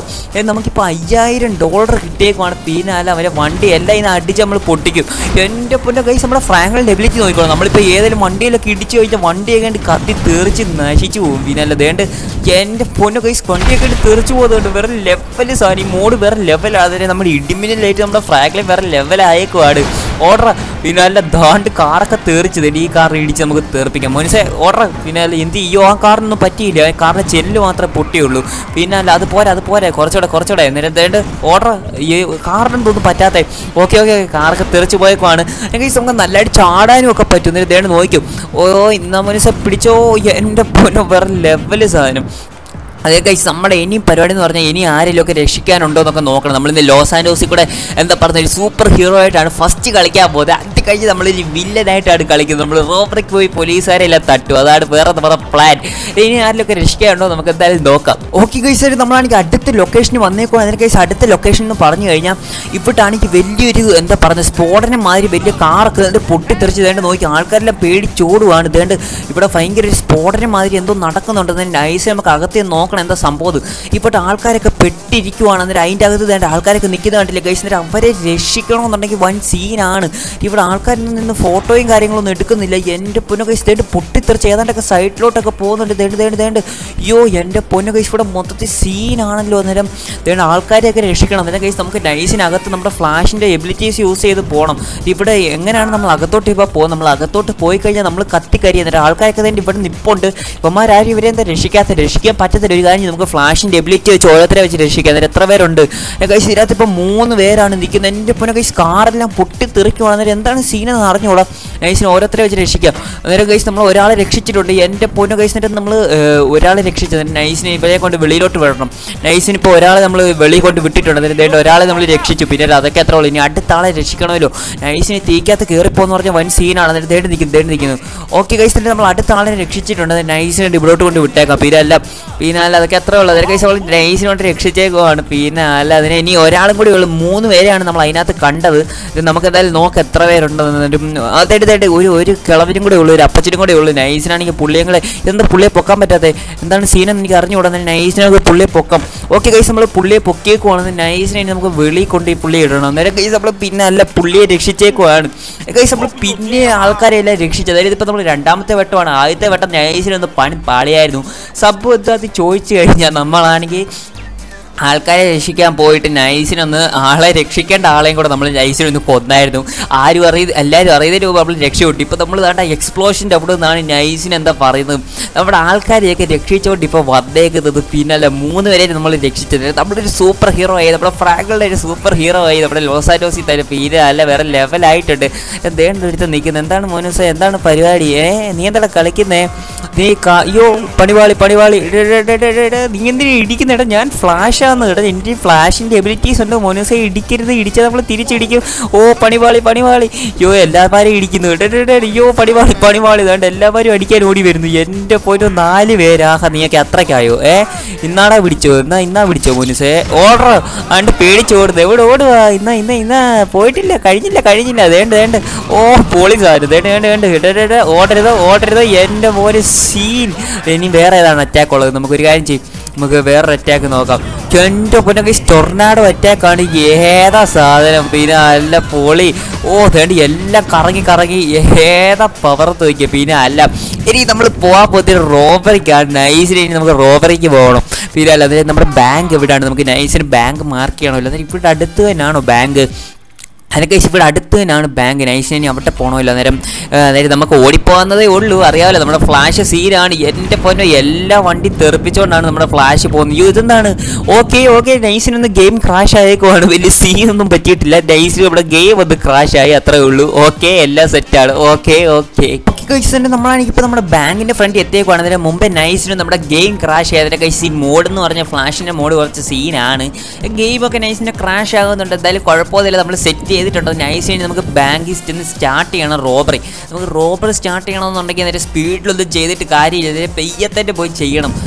[SPEAKER 1] ഏ, നമുക്കിപ്പോൾ അയ്യായിരം ഡോളർ കിട്ടിയേക്കുവാണ് പിന്നെ അല്ല അവരെ വണ്ടി എല്ലാം ഇന്ന് അടിച്ച് നമ്മൾ പൊട്ടിക്കും എൻ്റെ പൊന്നെ കൈസ് നമ്മുടെ ഫ്രാങ്കളിൻ്റെ എബിലിറ്റി നോക്കിക്കോളാം നമ്മളിപ്പോൾ ഏതെങ്കിലും വണ്ടിയിലൊക്കെ ഇടിച്ച് കഴിഞ്ഞാൽ വണ്ടിയൊക്കെ കണ്ട് കത്തി തെറിച്ച് നശിച്ചു പോകും പിന്നെ അല്ല ദേണ്ട് എൻ്റെ പൊന്നെ കൈസ് വണ്ടിയൊക്കെ കണ്ട് തെറിച്ച് പോകുന്നുണ്ട് വേറെ ലെവൽ സാധനം ഈ മോഡ് വേറെ ലെവലാണ് അതിന് നമ്മുടെ ഇടിമിന്നലായിട്ട് നമ്മുടെ ഫ്രാങ്ക്ലിൻ വേറെ ലെവലായേക്കുവാണ് ഓർഡർ പിന്നെ അല്ല ദാണ്ട് കാറൊക്കെ തെറിച്ചത് ഈ കാർ ഇടിച്ച് നമുക്ക് തെറിപ്പിക്കാം മോനിസെ ഓർഡർ പിന്നെ അല്ല എന്ത് ചെയ്യോ ആ കാറിനൊന്നും പറ്റിയില്ല ആ കാറിൻ്റെ ചെല്ല് മാത്രമേ പൊട്ടിയുള്ളൂ പിന്നെ അല്ല അത് പോരാ അത് പോരാ കുറച്ചുകൂടെ കുറച്ചുകൂടെ എന്നിട്ട് ദേണ്ട് ഓർഡർ ഈ കാറിനൊന്നും ഒന്നും പറ്റാത്ത ഓക്കെ ഓക്കെ കാറൊക്കെ തെറിച്ച് പോയേക്കുവാണ് എനിക്ക് നമുക്ക് നല്ലതായിട്ട് ചാടാനും ഒക്കെ പറ്റും എന്നിട്ട് ദേണ്ട് നോക്കും ഓ ഇന്ന മനുഷ്യ പിടിച്ചോ എൻ്റെ പൊന്നോ വേറെ ലെവല് സാധനം അതേ കഴിച്ച് നമ്മുടെ ഇനിയും പരിപാടി എന്ന് പറഞ്ഞാൽ ഇനി ആരെങ്കിലും ഒക്കെ രക്ഷിക്കാനുണ്ടോ എന്നൊക്കെ നോക്കണം നമ്മളിന്ന് ലോസ് ആൻഡോസിൽ കൂടെ എന്താ പറഞ്ഞ ഒരു സൂപ്പർ ഹീറോ ആയിട്ടാണ് ഫസ്റ്റ് കളിക്കാൻ പോകുന്നത് അത് കഴിഞ്ഞ് നമ്മളൊരു വില്ലനായിട്ടാണ് കളിക്കുന്നത് നമ്മൾ റോബറിക്ക് പോയി പോലീസുകാരെ എല്ലാം തട്ടും അതാണ് വേറെ നമ്മുടെ പ്ലാൻ ഇനി ആരെങ്കിലും ഒക്കെ രക്ഷിക്കാനുണ്ടോ നമുക്ക് എന്തായാലും നോക്കാം ഓക്കെ കഴിച്ചാൽ നമ്മളാണെങ്കിൽ അടുത്ത ലൊക്കേഷന് വന്നേക്കോ അതിന് കഴിച്ച് അടുത്ത ലൊക്കേഷൻ എന്ന് പറഞ്ഞു കഴിഞ്ഞാൽ ഇവിടാണെങ്കിൽ വലിയൊരു എന്താ പറയുക സ്ഫോടനം മാതിരി വലിയ കാറൊക്കെ ഇതിൻ്റെ പൊട്ടിത്തെറിച്ച് ഇതേണ്ട് നോക്കി ആൾക്കാരെല്ലാം പേടിച്ചോടുവാണ് ഇതേണ്ട് ഇവിടെ ഭയങ്കര ഒരു സ്ഫോടനം മാതിരി എന്തോ നടക്കുന്നുണ്ട് നൈസ് നമുക്ക് അകത്ത് ചെന്ന് നോക്കണം എന്താ സംഭവം ഇപ്പോൾ ആൾക്കാരൊക്കെ പെട്ടിരിക്കുവാണ് എന്നിട്ട് അതിൻ്റെ അകത്ത് വേണ്ട ആൾക്കാരൊക്കെ നിൽക്കുന്ന കണ്ടില്ല കഴിച്ച് എന്നിട്ട് അവരെ രക്ഷിക്കണമെന്നുണ്ടെങ്കിൽ വൻ സീനാണ് ഇവിടെ ആൾക്കാരിൽ നിന്ന് ഫോട്ടോയും കാര്യങ്ങളൊന്നും എടുക്കുന്നില്ല എൻ്റെ പൊന്നു കഴിച്ച് തേണ്ട് പൊട്ടിത്തെറിച്ച് ഏതാണ്ടൊക്കെ സൈഡിലോട്ടൊക്കെ പോകുന്നുണ്ട് തേണ്ട് തേണ്ട് തേണ്ട് അയ്യോ എൻ്റെ പൊന്നു കഴിച്ച് ഇവിടെ മൊത്തത്തിൽ സീനാണല്ലോ അന്നേരം തേണ്ട് ആൾക്കാരെയൊക്കെ രക്ഷിക്കണം അന്നേരം കഴിച്ച് നമുക്ക് നൈസിനകത്ത് നമ്മുടെ ഫ്ലാഷിൻ്റെ എബിലിറ്റീസ് യൂസ് ചെയ്ത് പോകണം ഇവിടെ എങ്ങനെയാണ് നമ്മൾ അകത്തോട്ട് ഇപ്പോൾ പോകുന്നത് നമ്മൾ അകത്തോട്ട് പോയി കഴിഞ്ഞാൽ നമ്മൾ കത്തിക്കരി എന്നിട്ട് ആൾക്കാരൊക്കെ തന്നെ ഇവിടെ നിപ്പുണ്ട് ഇവന്മാരും ഇവരെ എന്താ രക്ഷിക്കാത്ത രക്ഷിക്കാൻ പറ്റത്തില്ല ഒരു കാര്യം ചെയ്യ്, നമുക്ക് ഫ്ലാഷിൻ്റെ എബിലിറ്റി വെച്ച് ഓരോരുത്തരെ വെച്ച് രക്ഷിക്കാം എന്നിട്ട് എത്ര പേരുണ്ട് കൈസ് ഇതിനകത്ത് ഇപ്പോൾ മൂന്ന് പേരാണ് നിൽക്കുന്നത് എൻ്റെ പൊന്നെ കൈസ് കാറെല്ലാം പൊട്ടി തെറിക്കുവാണ് അന്നേരം എന്താണ് സീനെന്ന് അറിഞ്ഞോളാം നൈസിന് ഓരോരുത്തരെ വെച്ച് രക്ഷിക്കാം അന്നേരം കൈസ് നമ്മൾ ഒരാളെ രക്ഷിച്ചിട്ടുണ്ട് എൻ്റെ പൊന്നു കൈസ് എന്നിട്ട് നമ്മൾ ഒരാളെ രക്ഷിച്ചത് നൈസിനെ ഇവരെ കൊണ്ട് വെളിയിലോട്ട് വിടണം നൈസിന് ഇപ്പോൾ ഒരാളെ നമ്മൾ വെളിയിൽ കൊണ്ട് വിട്ടിട്ടുണ്ട് എന്നിട്ട് ദേണ്ട ഒരാളെ നമ്മൾ രക്ഷിച്ചു പിന്നെ അതൊക്കെ അത്ര ഉള്ളൂ ഇനി അടുത്ത ആളെ രക്ഷിക്കണമല്ലോ നൈസിനെ തീക്കകത്ത് കയറിപ്പോന്ന് പറഞ്ഞ വൻ സീനാണ് എന്നിട്ട് ദേണ്ട് നിൽക്കുന്നു ദേണ്ട് നിൽക്കുന്നു ഓക്കെ കൈസ് എന്നിട്ട് നമ്മൾ അടുത്ത ആളെ രക്ഷിച്ചിട്ടുണ്ട് എന്നിട്ട് നൈസിനെ ഇവിടോട്ട് കൊണ്ട് വിട്ടേക്കാം പിന്നെ അല്ല പിന്നെ അല്ല അതൊക്കെ അത്ര ഉള്ളൂ അതൊക്കെ കൈസ് നമ്മൾ നൈസിനെ കൊണ്ട് രക്ഷിച്ചേക്കുവാണ് പിന്നെ അല്ല അതിന് ഇനി ഒരാളും കൂടി ഉള്ളൂ മൂന്ന് പേരെയാണ് നമ്മൾ അതിനകത്ത് കണ്ടത് ഇത് നമുക്ക് എന്തായാലും നോക്കാം എത്ര പേരുണ്ടെന്നും അതായിട്ട് ഇതായിട്ട് ഒരു ഒരു കിളവിനും കൂടെ ഉള്ളൂ ഒരു അപ്പച്ചനും കൂടെ ഉള്ളൂ നൈസിനാണെങ്കിൽ പുള്ളിയും കൂടെ എന്താ പുള്ളിയെ പൊക്കാൻ പറ്റാത്തത് എന്താണ് സീനെന്ന് എനിക്ക് അറിഞ്ഞുകൂടാ നൈസിനൊക്കെ പുള്ളിയെ പൊക്കാം ഓക്കെ കൈസ് നമ്മൾ പുള്ളിയെ പൊക്കിയേക്കുവാണെന്ന് നൈസിനെ ഇനി നമുക്ക് വെളിയിൽ കൊണ്ട് ഈ പുള്ളിയെ ഇടണം അന്നേരം കൈസ് നമ്മൾ പിന്നെ അല്ല പുള്ളിയെ രക്ഷിച്ചേക്കുവാണ് കൈസ് നമ്മൾ പിന്നെ ആൾക്കാരെ എല്ലാം രക്ഷിച്ചത് അതായത് ഇപ്പോൾ നമ്മൾ രണ്ടാമത്തെ വട്ടമാണ് ആദ്യത്തെ വട്ടം നൈസിനൊന്ന് പണി പാളിയായിരുന്നു സബ് എന്താ ചോദിച്ചു കഴിഞ്ഞാൽ നമ്മളാണെങ്കിൽ ആൾക്കാരെ രക്ഷിക്കാൻ പോയിട്ട് നൈസിനൊന്ന് ആളെ രക്ഷിക്കേണ്ട ആളെയും കൂടെ നമ്മൾ നൈസിനൊന്ന് കൊന്നായിരുന്നു ആരും അറിയ എല്ലാവരും അറിയുന്നതിന് മുമ്പ് നമ്മൾ രക്ഷപ്പെട്ടു ഇപ്പോൾ നമ്മൾ വേണ്ട എക്സ്പ്ലോഷൻ്റെ അവിടെ നിന്നാണ് നൈസിന് എന്താ പറയുന്നത് നമ്മുടെ ആൾക്കാരെയൊക്കെ രക്ഷിച്ചുകൊണ്ട് ഇപ്പോൾ വന്നേക്കുന്നത് പിന്നല്ല മൂന്ന് പേരെ നമ്മൾ രക്ഷിച്ചത് നമ്മുടെ ഒരു സൂപ്പർ ഹീറോ ആയി നമ്മുടെ ഫ്രാങ്കളുടെ ഒരു സൂപ്പർ ഹീറോ ആയി നമ്മുടെ ലോസാറ്റോസി തന്നെ പിന്നെ അല്ല വേറെ ലെവലായിട്ടുണ്ട് എന്തേണ്ട അടുത്ത് നിൽക്കുന്നത് എന്താണ് മോനുസ എന്താണ് പരിപാടി ഏ നീ എന്താണ് കളിക്കുന്നേ നീ കാ- അയ്യോ പണിവാളി പണിവാളി ഇട, ഇട, ഇട, ഇട, ഇട, നീ എന്തിനാ ഇടിക്കുന്നെടാ ഞാൻ ഫ്ലാഷാന്ന് ഇടാ എൻ്റെ ഫ്ലാഷിൻ്റെ എബിലിറ്റീസ് ഉണ്ട് മോനൂസെ ഇടിക്കരുത് ഇടിച്ചാൽ നമ്മൾ തിരിച്ചിടിക്കും ഓ പണിവാളി പണിവാളി അയ്യോ എല്ലാവരും ഇടിക്കുന്നു ഇട, ഇട, ഇട, ഇട, അയ്യോ പണിവാളി പണിവാളി ഇതാണ്ട് എല്ലാവരും അടിക്കാൻ ഓടി വരുന്നു എൻ്റെ പോയിട്ട് നാല് പേരാഹ നീയൊക്കെ അത്രയ്ക്കായോ ഏ ഇന്നാടാ പിടിച്ചോ എന്നാ ഇന്നാ പിടിച്ചോ മോനൂസെ ഓർഡർ അണ്ട് പേടിച്ചോടുന്നു എവിടെ ഓടുക ഇന്ന ഇന്ന ഇന്ന പോയിട്ടില്ല കഴിഞ്ഞില്ല കഴിഞ്ഞില്ല അതേണ്ട വേണ്ട ഓ പോളീസ് ആരും വേണ്ട വേണ്ട വേണ്ട ഇട, ഇട, ഇട, ഓടരുത് ഓടരുത് എൻ്റെ മോന് സീൻ ഇനി വേറെ ഏതാണ് അറ്റാക്ക് ഉള്ളത് നമുക്കൊരു കാര്യം ചെയ്യും നമുക്ക് വേറൊരു അറ്റാക്ക് നോക്കാം എൻ്റെ പൊന്നൊക്കെ ടൊർണാഡോ അറ്റാക്കാണ് ഏതാ സാധനം പിന്നെ അല്ല പൊളി ഓ വേണ്ടി എല്ലാം കറങ്ങി കറങ്ങി ഏതാ പവർ തോക്കിയ പിന്നെ അല്ല ഇനി നമ്മൾ പോകാൻ പോകുന്ന റോബറിക്കാണ് നൈസിന് ഇനി നമുക്ക് റോബറിക്ക് പോകണം പിന്നെ അല്ല അതായത് നമ്മുടെ ബാങ്ക് എവിടെയാണ് നമുക്ക് നൈസിന് ബാങ്ക് മാർക്ക് ചെയ്യണമല്ലോ അന്നേരം ഇവിടെ അടുത്ത് തന്നെയാണോ ബാങ്ക് അതിനൊക്കെ ഇവിടെ അടുത്ത് തന്നെയാണ് ബാങ്ക് നൈസിന് ഇനി അവിടെ പോകണമല്ലോ അന്നേരം ആ, അതായത് നമുക്ക് ഓടിപ്പോകുന്നതേ ഉള്ളൂ അറിയാമല്ലോ നമ്മുടെ ഫ്ലാഷ് സീനാണ് എൻ്റെ പൊന്നോ എല്ലാ വണ്ടി തെറിപ്പിച്ചുകൊണ്ടാണ് നമ്മുടെ ഫ്ലാഷ് പോകുന്നത് അയ്യോ ഇതെന്താണ് ഓക്കെ ഓക്കെ നൈസിനൊന്ന് ഗെയിം ക്രാഷ് ആയേക്കുവാണ് വലിയ സീനൊന്നും പറ്റിയിട്ടില്ല നൈസിന് ഇവിടെ ഗെയിം ഒന്ന് ക്രാഷ് ആയി അത്രേ ഉള്ളൂ ഓക്കെ എല്ലാം സെറ്റാണ് ഓക്കെ ഓക്കെ കഴിച്ചിട്ടുണ്ട് നമ്മളാണെങ്കിൽ ഇപ്പോൾ നമ്മുടെ ബാങ്കിൻ്റെ ഫ്രണ്ട് എത്തിയേക്കുവാണ് അതിന് മുമ്പേ നൈസിന് നമ്മുടെ ഗെയിം ക്രാഷ് ചെയ്തതിൻ്റെ സീൻ മോഡ് എന്ന് പറഞ്ഞ ഫ്ലാഷിൻ്റെ മോഡ് കുറച്ച് സീനാണ് ഗെയിമൊക്കെ നൈസിൻ്റെ ക്രാഷ് ആകുന്നുണ്ട് എന്തായാലും കുഴപ്പമൊന്നുമില്ല നമ്മൾ സെറ്റ് ചെയ്തിട്ടുണ്ട് നൈസിന് നമുക്ക് ബാങ്കിൽ ചെന്ന് സ്റ്റാർട്ട് ചെയ്യണം റോബറി നമുക്ക് റോബറി സ്റ്റാർട്ട് ചെയ്യണമെന്നുണ്ടെങ്കിൽ നേരെ സ്പീഡിലൊന്നും ചെയ്തിട്ട് കാര്യമില്ല നേരെ പെയ്യത്തന്നെ പോയി ചെയ്യണം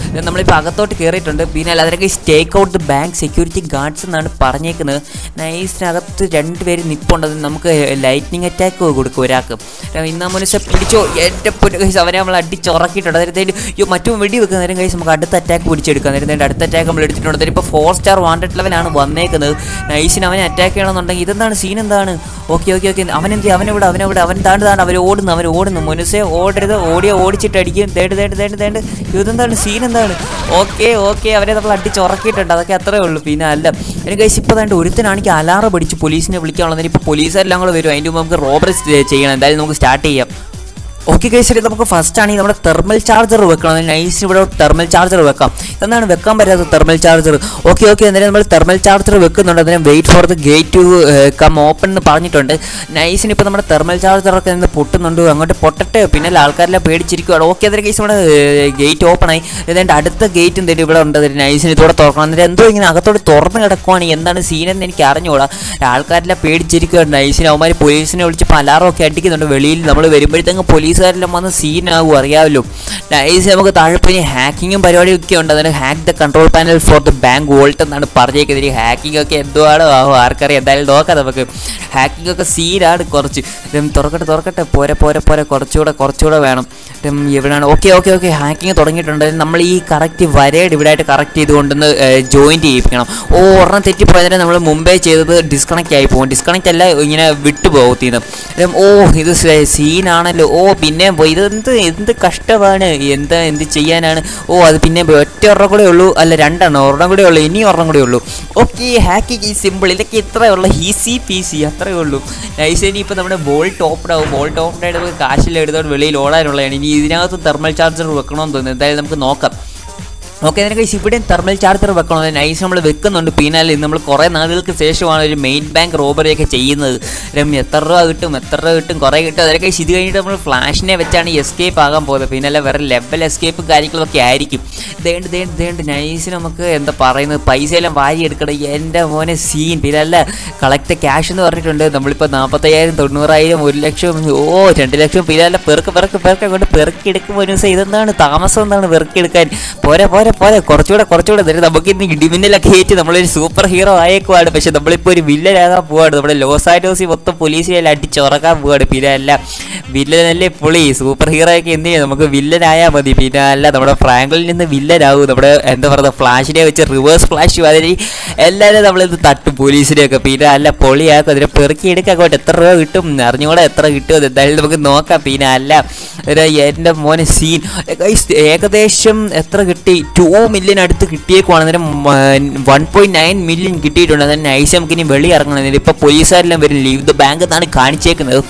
[SPEAKER 1] നമ്മളിപ്പോൾ അകത്തോട്ട് കയറിയിട്ടുണ്ട് പിന്നെ അല്ലാതെ guys take out the bank security guards എന്നാണ് പറഞ്ഞേക്കുന്നത് നൈസിനകത്ത് രണ്ടുപേര് നിപ്പുണ്ട് അത് നമുക്ക് ലൈറ്റ്നിങ് അറ്റാക്ക് കൊടുക്കും ഒരാൾക്ക് ഇന്ന മനുഷ്യ പിടിച്ചോ എൻ്റെ കൈസ് അവനെ നമ്മൾ അടിച്ചുറക്കിയിട്ടുണ്ട് അതായത് അയ്യോ മറ്റും വെടി വെക്കുന്ന നേരം കൈസ് നമുക്ക് അടുത്ത അറ്റാക്ക് പിടിച്ചെടുക്കാം നേരം ഇതിൻ്റെ അടുത്ത അറ്റാക്ക് നമ്മൾ എടുത്തിട്ടുണ്ട് അതിൽ ഇപ്പോൾ ഫോർ സ്റ്റാർ വാണ്ടഡ് ലെവലാണ് വന്നേക്കുന്നത് നൈസിന് അവനെ അറ്റാക്ക് ചെയ്യണമെന്നുണ്ടെങ്കിൽ ഇതെന്താണ് സീൻ എന്താണ് ഓക്കെ ഓക്കെ ഓക്കെ അവനെന്ത് അവനെവിടെ അവനെവിടെ അവൻ താണ്ട് താണ്ട് അവർ ഓടുന്നു അവർ ഓടുന്നു മനുഷ്യ ഓടരുത് ഓടിയ ഓടിച്ചിട്ട് അടിക്കും തേട് തേട് തേട് തേട് ഇതെന്താണ് സീൻ എന്താണ് ഓക്കെ ഓക്കെ അവരെ നമ്മൾ അടിച്ചുറക്കിയിട്ടുണ്ട് അതൊക്കെ അത്രേ ഉള്ളൂ പിന്നെ അല്ല എനിക്ക് കഴിച്ച് ഇപ്പോൾ താണ്ട് ഒരുത്തനാണെങ്കിൽ അലാറം പഠിച്ച് പോലീസിനെ വിളിക്കാനുള്ളത് ഇപ്പോൾ പോലീസുകാരെല്ലാം കൂടെ വരും അതിൻ്റെ മുമ്പ് നമുക്ക് റോബറി ചെയ്യണം എന്തായാലും നമുക്ക് സ്റ്റാർട്ട് ചെയ്യാം ഓക്കെ കഴിച്ചിട്ട് നമുക്ക് ഫസ്റ്റ് ആണെങ്കിൽ നമ്മുടെ തെർമൽ ചാർജർ വെക്കണം നൈസ് ഇവിടെ തെർമൽ ചാർജർ വെക്കാം എന്താണ് വെക്കാൻ പറ്റാത്ത തെർമൽ ചാർജർ ഓക്കെ ഓക്കെ എന്നാലും നമ്മൾ തെർമൽ ചാർജർ വെക്കുന്നുണ്ട് അതിന് wait for the gate to come open എന്ന് പറഞ്ഞിട്ടുണ്ട് നൈസിന് ഇപ്പോൾ നമ്മുടെ തെർമൽ ചാർജറൊക്കെ നിന്ന് പൊട്ടുന്നുണ്ട് അങ്ങോട്ട് പൊട്ടട്ടെ പിന്നെ ആൾക്കാരെല്ലാം പേടിച്ചിരിക്കുകയാണ് ഓക്കെ അതിന് കേസ് നമ്മുടെ ഗേറ്റ് ഓപ്പൺ ആയി ഏതാണ്ട് അടുത്ത ഗേറ്റ് എന്തെങ്കിലും ഇവിടെ ഉണ്ട് അതിന് നൈസിന് ഇതോടെ തുറക്കണം എന്നിട്ട് എന്തോ ഇങ്ങനെ അകത്തോട്ട് തുറന്ന് കിടക്കുവാണ് എന്താണ് സീനെന്ന് എനിക്ക് അറിഞ്ഞുകൂടാ ആൾക്കാരെല്ലാം പേടിച്ചിരിക്കുകയാണ് നൈസിന് അവന്മാർ പോലീസിനെ വിളിച്ചപ്പോൾ അലാറൊക്കെ അടിക്കുന്നുണ്ട് വെളിയിൽ നമ്മൾ വരുമ്പോഴത്തേക്ക് പോലീസുകാരെല്ലാം വന്ന് സീനാകും അറിയാമല്ലോ നൈസ് നമുക്ക് താഴെപ്പിനി ഹാക്കിങ്ങും പരിപാടിയൊക്കെ ഉണ്ട് അതിന് hack the control panel for the bank vault എന്നാണ് പറഞ്ഞേക്കുന്നത് ഈ ഹാക്കിംഗ് ഒക്കെ എന്തുവാണോ ആവോ ആർക്കറിയാം എന്തായാലും നോക്കാം നമുക്ക് ഹാക്കിംഗ് ഒക്കെ സീനാണ് കുറച്ച് ഉം, തുറക്കട്ടെ തുറക്കട്ടെ പോരെ പോരെ പോരെ കുറച്ചുകൂടെ കുറച്ചുകൂടെ വേണം ഉം, എവിടെയാണ് ഓക്കെ ഓക്കെ ഓക്കെ ഹാക്കിംഗ് തുടങ്ങിയിട്ടുണ്ട് നമ്മൾ ഈ കറക്റ്റ് വരയുടെ ഇവിടെ ആയിട്ട് കറക്റ്റ് ചെയ്തുകൊണ്ടൊന്ന് ജോയിൻ ചെയ്യിപ്പിക്കണം ഓ ഒരെണ്ണം തെറ്റിപ്പോയതിനെ നമ്മൾ മുമ്പേ ചെയ്തത് ഡിസ്കണക്റ്റ് ആയി പോകും ഡിസ്കണക്റ്റ് അല്ല ഇങ്ങനെ വിട്ടു പോകത്തിന്ന് ഓ ഇത് സീനാണല്ലോ ഓ പിന്നെ പോയി ഇതെന്ത് എന്ത് കഷ്ടമാണ് എന്താ എന്ത് ചെയ്യാനാണ് ഓ അത് പിന്നെ ഒറ്റ ഒരെണ്ണം കൂടെ ഉള്ളൂ അല്ല രണ്ടെണ്ണം ഒരെണ്ണം കൂടെ ഉള്ളൂ ഇനി ഒരെണ്ണം കൂടെ ഉള്ളൂ ഓക്കെ ഹാക്കിങ് ഈ സിമ്പിൾ ഇതൊക്കെ ഇത്രയേ ഉള്ളൂ ഈസി പി സി അത്രയേ ഉള്ളൂ നൈസ് ഇനി ഇപ്പോൾ നമ്മുടെ ബോൾ ടോപ്ഡ് ആവും ബോൾ ടോപ്ഡ് ആയിട്ട് നമുക്ക് കാശിൽ എടുത്തോണ്ട് വെളിയിൽ ഓടാനുള്ളതാണ് ഇനി ഇതിനകത്ത് തെർമൽ ചാർജർ വെക്കണമെന്ന് തോന്നുന്നു എന്തായാലും നമുക്ക് നോക്കാം ഓക്കെ അതിന് കഴിച്ച് ഇവിടെയും തെർമൽ ചാർജർ വെക്കണം അത് നൈസ് നമ്മൾ വെക്കുന്നുണ്ട് പിന്നെ നമ്മൾ കുറേ നാളുകൾക്ക് ശേഷമാണ് ഒരു മെയിൻ ബാങ്ക് റോബറി ഒക്കെ ചെയ്യുന്നത് രം എത്ര രൂപ കിട്ടും എത്ര രൂപ കിട്ടും കുറേ കിട്ടും അതൊക്കെ കഴിച്ച് ഇത് കഴിഞ്ഞിട്ട് നമ്മൾ ഫ്ലാഷിനെ വെച്ചാണ് എസ്കേപ്പ് ആകാൻ പോകുന്നത് പിന്നെ അല്ല വേറെ ലെവൽ എസ്കേപ്പും കാര്യങ്ങളൊക്കെ ആയിരിക്കും ദേണ്ട് ദേണ്ട് ദേണ്ട് നൈസ് നമുക്ക് എന്താ പറയുന്നത് പൈസ എല്ലാം വാരി എടുക്കണം എൻ്റെ മോനെ സീൻ പിന്നെ അല്ല കളക്ട് ക്യാഷ് എന്ന് പറഞ്ഞിട്ടുണ്ട് നമ്മളിപ്പോൾ നാൽപ്പത്തയ്യായിരം തൊണ്ണൂറായിരം ഒരു ലക്ഷം ഓ രണ്ട് ലക്ഷം പിന്നെ അല്ല പെറുക്ക് പെറുക്ക് പെറുക്ക് അങ്ങോട്ട് പെറുക്കി എടുക്കുമ്പോൾ ഒരു ദിവസം ഇതെന്താണ് താമസം എന്താണ് പെറുക്കി എടുക്കാൻ പോരെ പോരെ പോരെ കുറച്ചുകൂടെ കുറച്ചുകൂടെ എന്നിട്ട് നമുക്ക് ഇന്ന് ഇടിമിന്നലൊക്കെ ഏറ്റ് നമ്മളൊരു സൂപ്പർ ഹീറോ ആയേക്കുവാണ് പക്ഷെ നമ്മളിപ്പോൾ ഒരു വില്ലനാകാൻ പോവാണ് നമ്മുടെ ലോസ് ആൻഡോസി മൊത്തം പോലീസിനെല്ലാം അടിച്ചുറക്കാൻ പോവാണ് പിന്നെ അല്ല വില്ലനല്ലേ പുളി സൂപ്പർ ഹീറോ ഒക്കെ എന്തിനാ നമുക്ക് വില്ലനായാൽ മതി പിന്നെ അല്ല നമ്മുടെ ഫ്രാങ്കിൽ നിന്ന് വില്ലനാവും നമ്മുടെ എന്താ പറയുക ഫ്ലാഷിനെ വെച്ച് റിവേഴ്സ് ഫ്ലാഷ് മാതിരി എല്ലാവരും നമ്മളിത് തട്ടും പോലീസിനെയൊക്കെ പിന്നെ അല്ല പൊളിയാക്കും അതിനെ പെറുക്കി എടുക്കാൻ അങ്ങോട്ട് എത്ര രൂപ കിട്ടും അറിഞ്ഞുകൂടെ എത്ര കിട്ടും അത് എന്തായാലും നമുക്ക് നോക്കാം പിന്നെ അല്ല ഒരു എൻ്റെ മോനെ സീൻ ഏകദേശം എത്ര കിട്ടി ടു മില്യൺ അടുത്ത് കിട്ടിയേക്കുവാണ് അന്നേരം വൺ പോയിന്റ് നയൻ മില്യൺ കിട്ടിയിട്ടുണ്ട് അന്നേരം നൈസ് നമുക്ക് ഇനി വെളി ഇറങ്ങണം ഇപ്പോൾ പോലീസുകാരെല്ലാം വരും ലീവ് ദ ബാങ്ക് എന്നാണ് കാണിച്ചേക്കുന്നത്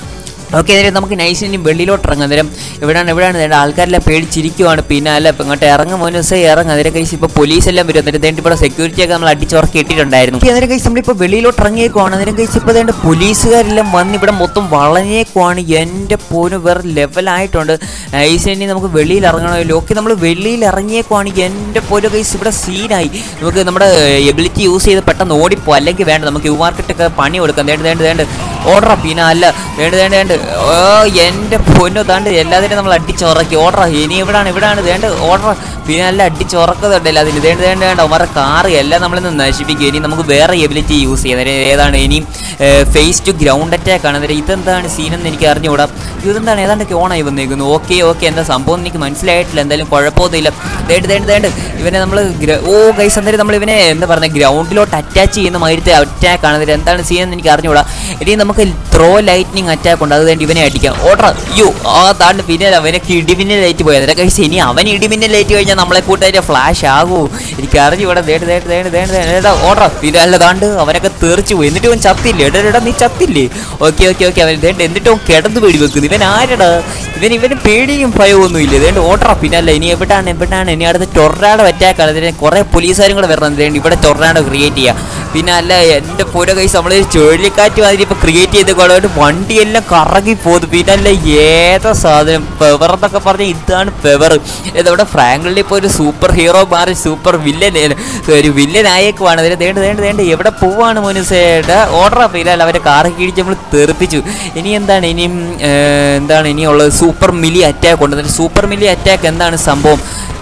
[SPEAKER 1] ഓക്കെ അന്നേരം നമുക്ക് നൈസ് ഇനി വെളിയിലോട്ട് ഇറങ്ങാം അന്നേരം എവിടെയാണ് എവിടെയാണ് നേരം ആൾക്കാരെല്ലാം പേടിച്ചിരിക്കുവാണ് പിന്നെ അല്ല ഇപ്പം ഇങ്ങോട്ട് ഇറങ്ങും മോനെ ദിവസം ഇറങ്ങും അന്നേരം കഴിച്ച് ഇപ്പോൾ പോലീസ് എല്ലാം വരും അന്നേരം ദേണ്ട് ഇവിടെ സെക്യൂരിറ്റി ഒക്കെ നമ്മൾ അടിച്ചുറക്കി ഇട്ടിട്ടുണ്ടായിരുന്നു ഓക്കെ അന്നേരം കഴിച്ച് നമ്മളിപ്പോൾ വെളിയിലോട്ട് ഇറങ്ങിയേക്കുവാണ് അന്നേരം കഴിച്ച് ഇപ്പോൾ ദേണ്ട് പോലീസുകാരെല്ലാം വന്ന് ഇവിടെ മൊത്തം വളഞ്ഞേക്കുവാണ് എൻ്റെ പോന് വേറെ ലെവലായിട്ടുണ്ട് നൈസ് ഇനി നമുക്ക് വെളിയിൽ ഇറങ്ങണമല്ലോ ഓക്കെ നമ്മൾ വെളിയിൽ ഇറങ്ങിയേക്കുവാണ് എൻ്റെ പോലും കൈസ് ഇവിടെ സീനായി നമുക്ക് നമ്മുടെ എബിലിറ്റി യൂസ് ചെയ്ത് പെട്ടെന്ന് ഓടിപ്പോ അല്ലെങ്കിൽ വേണ്ട നമുക്ക് യു മാർക്കറ്റൊക്കെ പണി കൊടുക്കാം വേണ്ട വേണ്ട വേണ്ട ഓർഡറാ പിന്നെ അല്ല വേണ്ട വേണ്ട വേണ്ട ഓ എൻ്റെ പൊന്നു താണ്ട് എല്ലാത്തിനും നമ്മൾ അടിച്ചുറക്കി ഓർഡറാ ഇനി ഇവിടാണ് ഇവിടാണ് വേണ്ട ഓർഡറാ പിന്നെ അല്ല അടിച്ചുറക്കുന്നുണ്ടല്ലോ അതിന് വേണ്ട വേണ്ട വേണ്ട അവന്മാരെ കാറ് എല്ലാം നമ്മളിന്ന് നശിപ്പിക്കും ഇനി നമുക്ക് വേറെ എബിലിറ്റി യൂസ് ചെയ്യാം അതായത് ഏതാണ് ഇനിയും ഫേസ് ടു ഗ്രൗണ്ട് അറ്റാക്ക് ആണ് അന്നേരം ഇതെന്താണ് സീനെന്ന് എനിക്ക് അറിഞ്ഞുകൂടാ ഇതെന്താണ് ഏതാണ്ടൊക്കെ ഓണായി വന്നേക്കുന്നു ഓക്കെ ഓക്കെ എന്താ സംഭവം എന്ന് എനിക്ക് മനസ്സിലായിട്ടില്ല എന്തായാലും കുഴപ്പമൊന്നുമില്ല തേണ്ട് തേണ്ട് തേണ്ട് ഇവനെ നമ്മൾ ഓ ഗൈസ് അന്നേരം നമ്മൾ ഇവനെ എന്താ പറയുക ഗ്രൗണ്ടിലോട്ട് അറ്റാച്ച് ചെയ്യുന്ന മാതിരത്തെ അറ്റാക്ക് ആണ് അന്നേരം എന്താണ് സീനെന്ന് എനിക്ക് അറിഞ്ഞുകൂടാ ഇനി നമുക്ക് ത്രോ ലൈറ്റ്നിങ് അറ്റാക്ക് ഉണ്ട് അത് വേണ്ടി ഇവനെ അടിക്കാം ഓർഡർ അയ്യോ ആ താണ്ട് പിന്നെ അവനൊക്കെ ഇടിമിന്നൽ ലൈറ്റ് പോയത് അതൊക്കെ കഴിച്ച് ഇനി അവൻ ഇടിമിന്നൽ ലൈറ്റ് കഴിഞ്ഞാൽ നമ്മളെ കൂട്ടായിട്ട് ഫ്ലാഷ് ആകൂ എനിക്ക് അറിഞ്ഞൂടെ ദേണ്ട് ദേണ്ട് ദേണ്ട് ദേണ്ട് ദേണ്ട് ഓർഡർ പിന്നെ അല്ല താണ്ട് അവനൊക്കെ തെറിച്ചു പോയി എന്നിട്ട് അവൻ ചത്തില്ലേ എടാ എടാ നീ ചത്തില്ലേ ഓക്കെ ഓക്കെ ഓക്കെ അവൻ ദേണ്ട് എന്നിട്ട് അവൻ കിടന്ന് പേടി വെക്കുന്നു ഇവൻ ആരടാ ഇവൻ ഇവന് പേടിയും ഭയമൊന്നും ഇല്ല ദേണ്ട് ഓർഡറാ പിന്നെ അല്ല ഇനി എവിടാണ് എവിടാണ് ഇനി അടുത്ത് ടൊർണാഡോ അറ്റാക്കാണ് ഇതിന് കുറേ പോലീസുകാരും കൂടെ വരണം ദേണ്ട് ഇവിടെ ടൊർണാഡോ ക്രിയേറ്റ് ചെയ്യുക പിന്നെ അല്ല എൻ്റെ പുര കൈസ് നമ്മൾ ചുഴലിക്കാറ്റ് മാതിരി ഇപ്പോൾ ക്രിയേറ്റ് ചെയ്ത് കൊണ്ടുപോയിട്ട് വണ്ടിയെല്ലാം കറങ്ങി പോകുന്നു പിന്നെ അല്ല ഏതാ സാധനം പെവർ എന്നൊക്കെ പറഞ്ഞാൽ ഇതാണ് പെവർ ഇതവിടെ ഫ്രാങ്ക്ലിൻ്റെ ഇപ്പോൾ ഒരു സൂപ്പർ ഹീറോ മാറി സൂപ്പർ വില്ലൻ ഒരു വില്ലൻ ആയേക്കുവാണ് അതിന് തേണ്ട് തേണ്ട് തേണ്ട് എവിടെ പോവാണ് മോനുസേട്ടാ ഓർഡർ പിന്നെ അല്ല അവരെ കാറ് കീഴിച്ച് നമ്മൾ തെറിപ്പിച്ചു ഇനി എന്താണ് ഇനിയും ഏർ, എന്താണ് ഇനിയുള്ളത് സൂപ്പർ മിലി അറ്റാക്ക് ഉണ്ട് സൂപ്പർ മിലി അറ്റാക്ക് എന്താണ് സംഭവം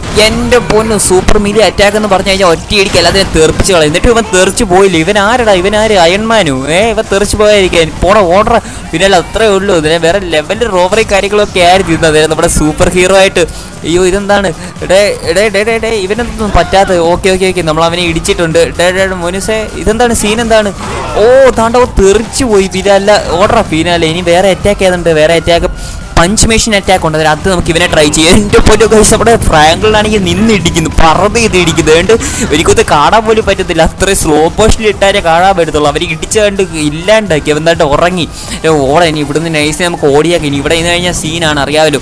[SPEAKER 1] എൻ്റെ പൊന്നു സൂപ്പർ മിലി അറ്റാക്ക് എന്ന് പറഞ്ഞു കഴിഞ്ഞാൽ ഒറ്റയടിക്ക് എല്ലാത്തിനും തെറിപ്പിച്ച് കളയും എന്നിട്ട് ഇവൻ തെറിച്ച് പോയില്ല ഇവൻ ആരടാ ഇവൻ ആര് അയൺമാനു ഏ ഇവൻ തെറിച്ച് പോയായിരിക്കും പോണ ഓർഡർ പിന്നെ അല്ല അത്രേ ഉള്ളൂ ഇതിനെ വേറെ ലെവലിൽ റോബറി കാര്യങ്ങളൊക്കെ ആയിരുന്നു ഇരുന്നത് നമ്മുടെ സൂപ്പർ ഹീറോ ആയിട്ട് അയ്യോ ഇതെന്താണ് എടേ എടേ ഡേ ഡേ ഡേ ഇവനൊന്നും പറ്റാത്തത് ഓക്കെ ഓക്കെ ഓക്കെ നമ്മൾ അവനെ ഇടിച്ചിട്ടുണ്ട് ഡേ ഡേ മോനുസേ ഇതെന്താണ് സീൻ എന്താണ് ഓ താണ്ടോ തെറിച്ച് പോയി പിന്നെ അല്ല ഓർഡറാ പിന്നെ അല്ല ഇനി വേറെ അറ്റാക്ക് ചെയ്തിട്ടുണ്ട് വേറെ അറ്റാക്ക് പഞ്ച് മെഷീൻ അറ്റാക്ക് ഉണ്ട് അത് നമുക്ക് ഇവനെ ട്രൈ ചെയ്യാം എൻ്റെ പൊന്നു കൈസ് നമ്മുടെ ഫ്രാങ്കിളാണെങ്കിൽ നിന്ന് ഇടിക്കുന്നു പറത് ചെയ്ത് ഇടിക്കുന്നു അതുകൊണ്ട് എനിക്കൊന്ന് കാണാൻ പോലും പറ്റത്തില്ല അത്രയും സ്ലോ പോഷനിൽ ഇട്ടാലേ കാണാൻ പറ്റത്തുള്ളൂ അവർ ഇടിച്ച കണ്ട് ഇല്ലാണ്ടാക്കി അവൻ എന്തായിട്ട് ഉറങ്ങി ഓടാ ഇനി ഇവിടുന്ന് നൈസ് നമുക്ക് ഓടിയാക്കി ഇനി ഇവിടെ നിന്ന് കഴിഞ്ഞാൽ സീനാണ് അറിയാമല്ലോ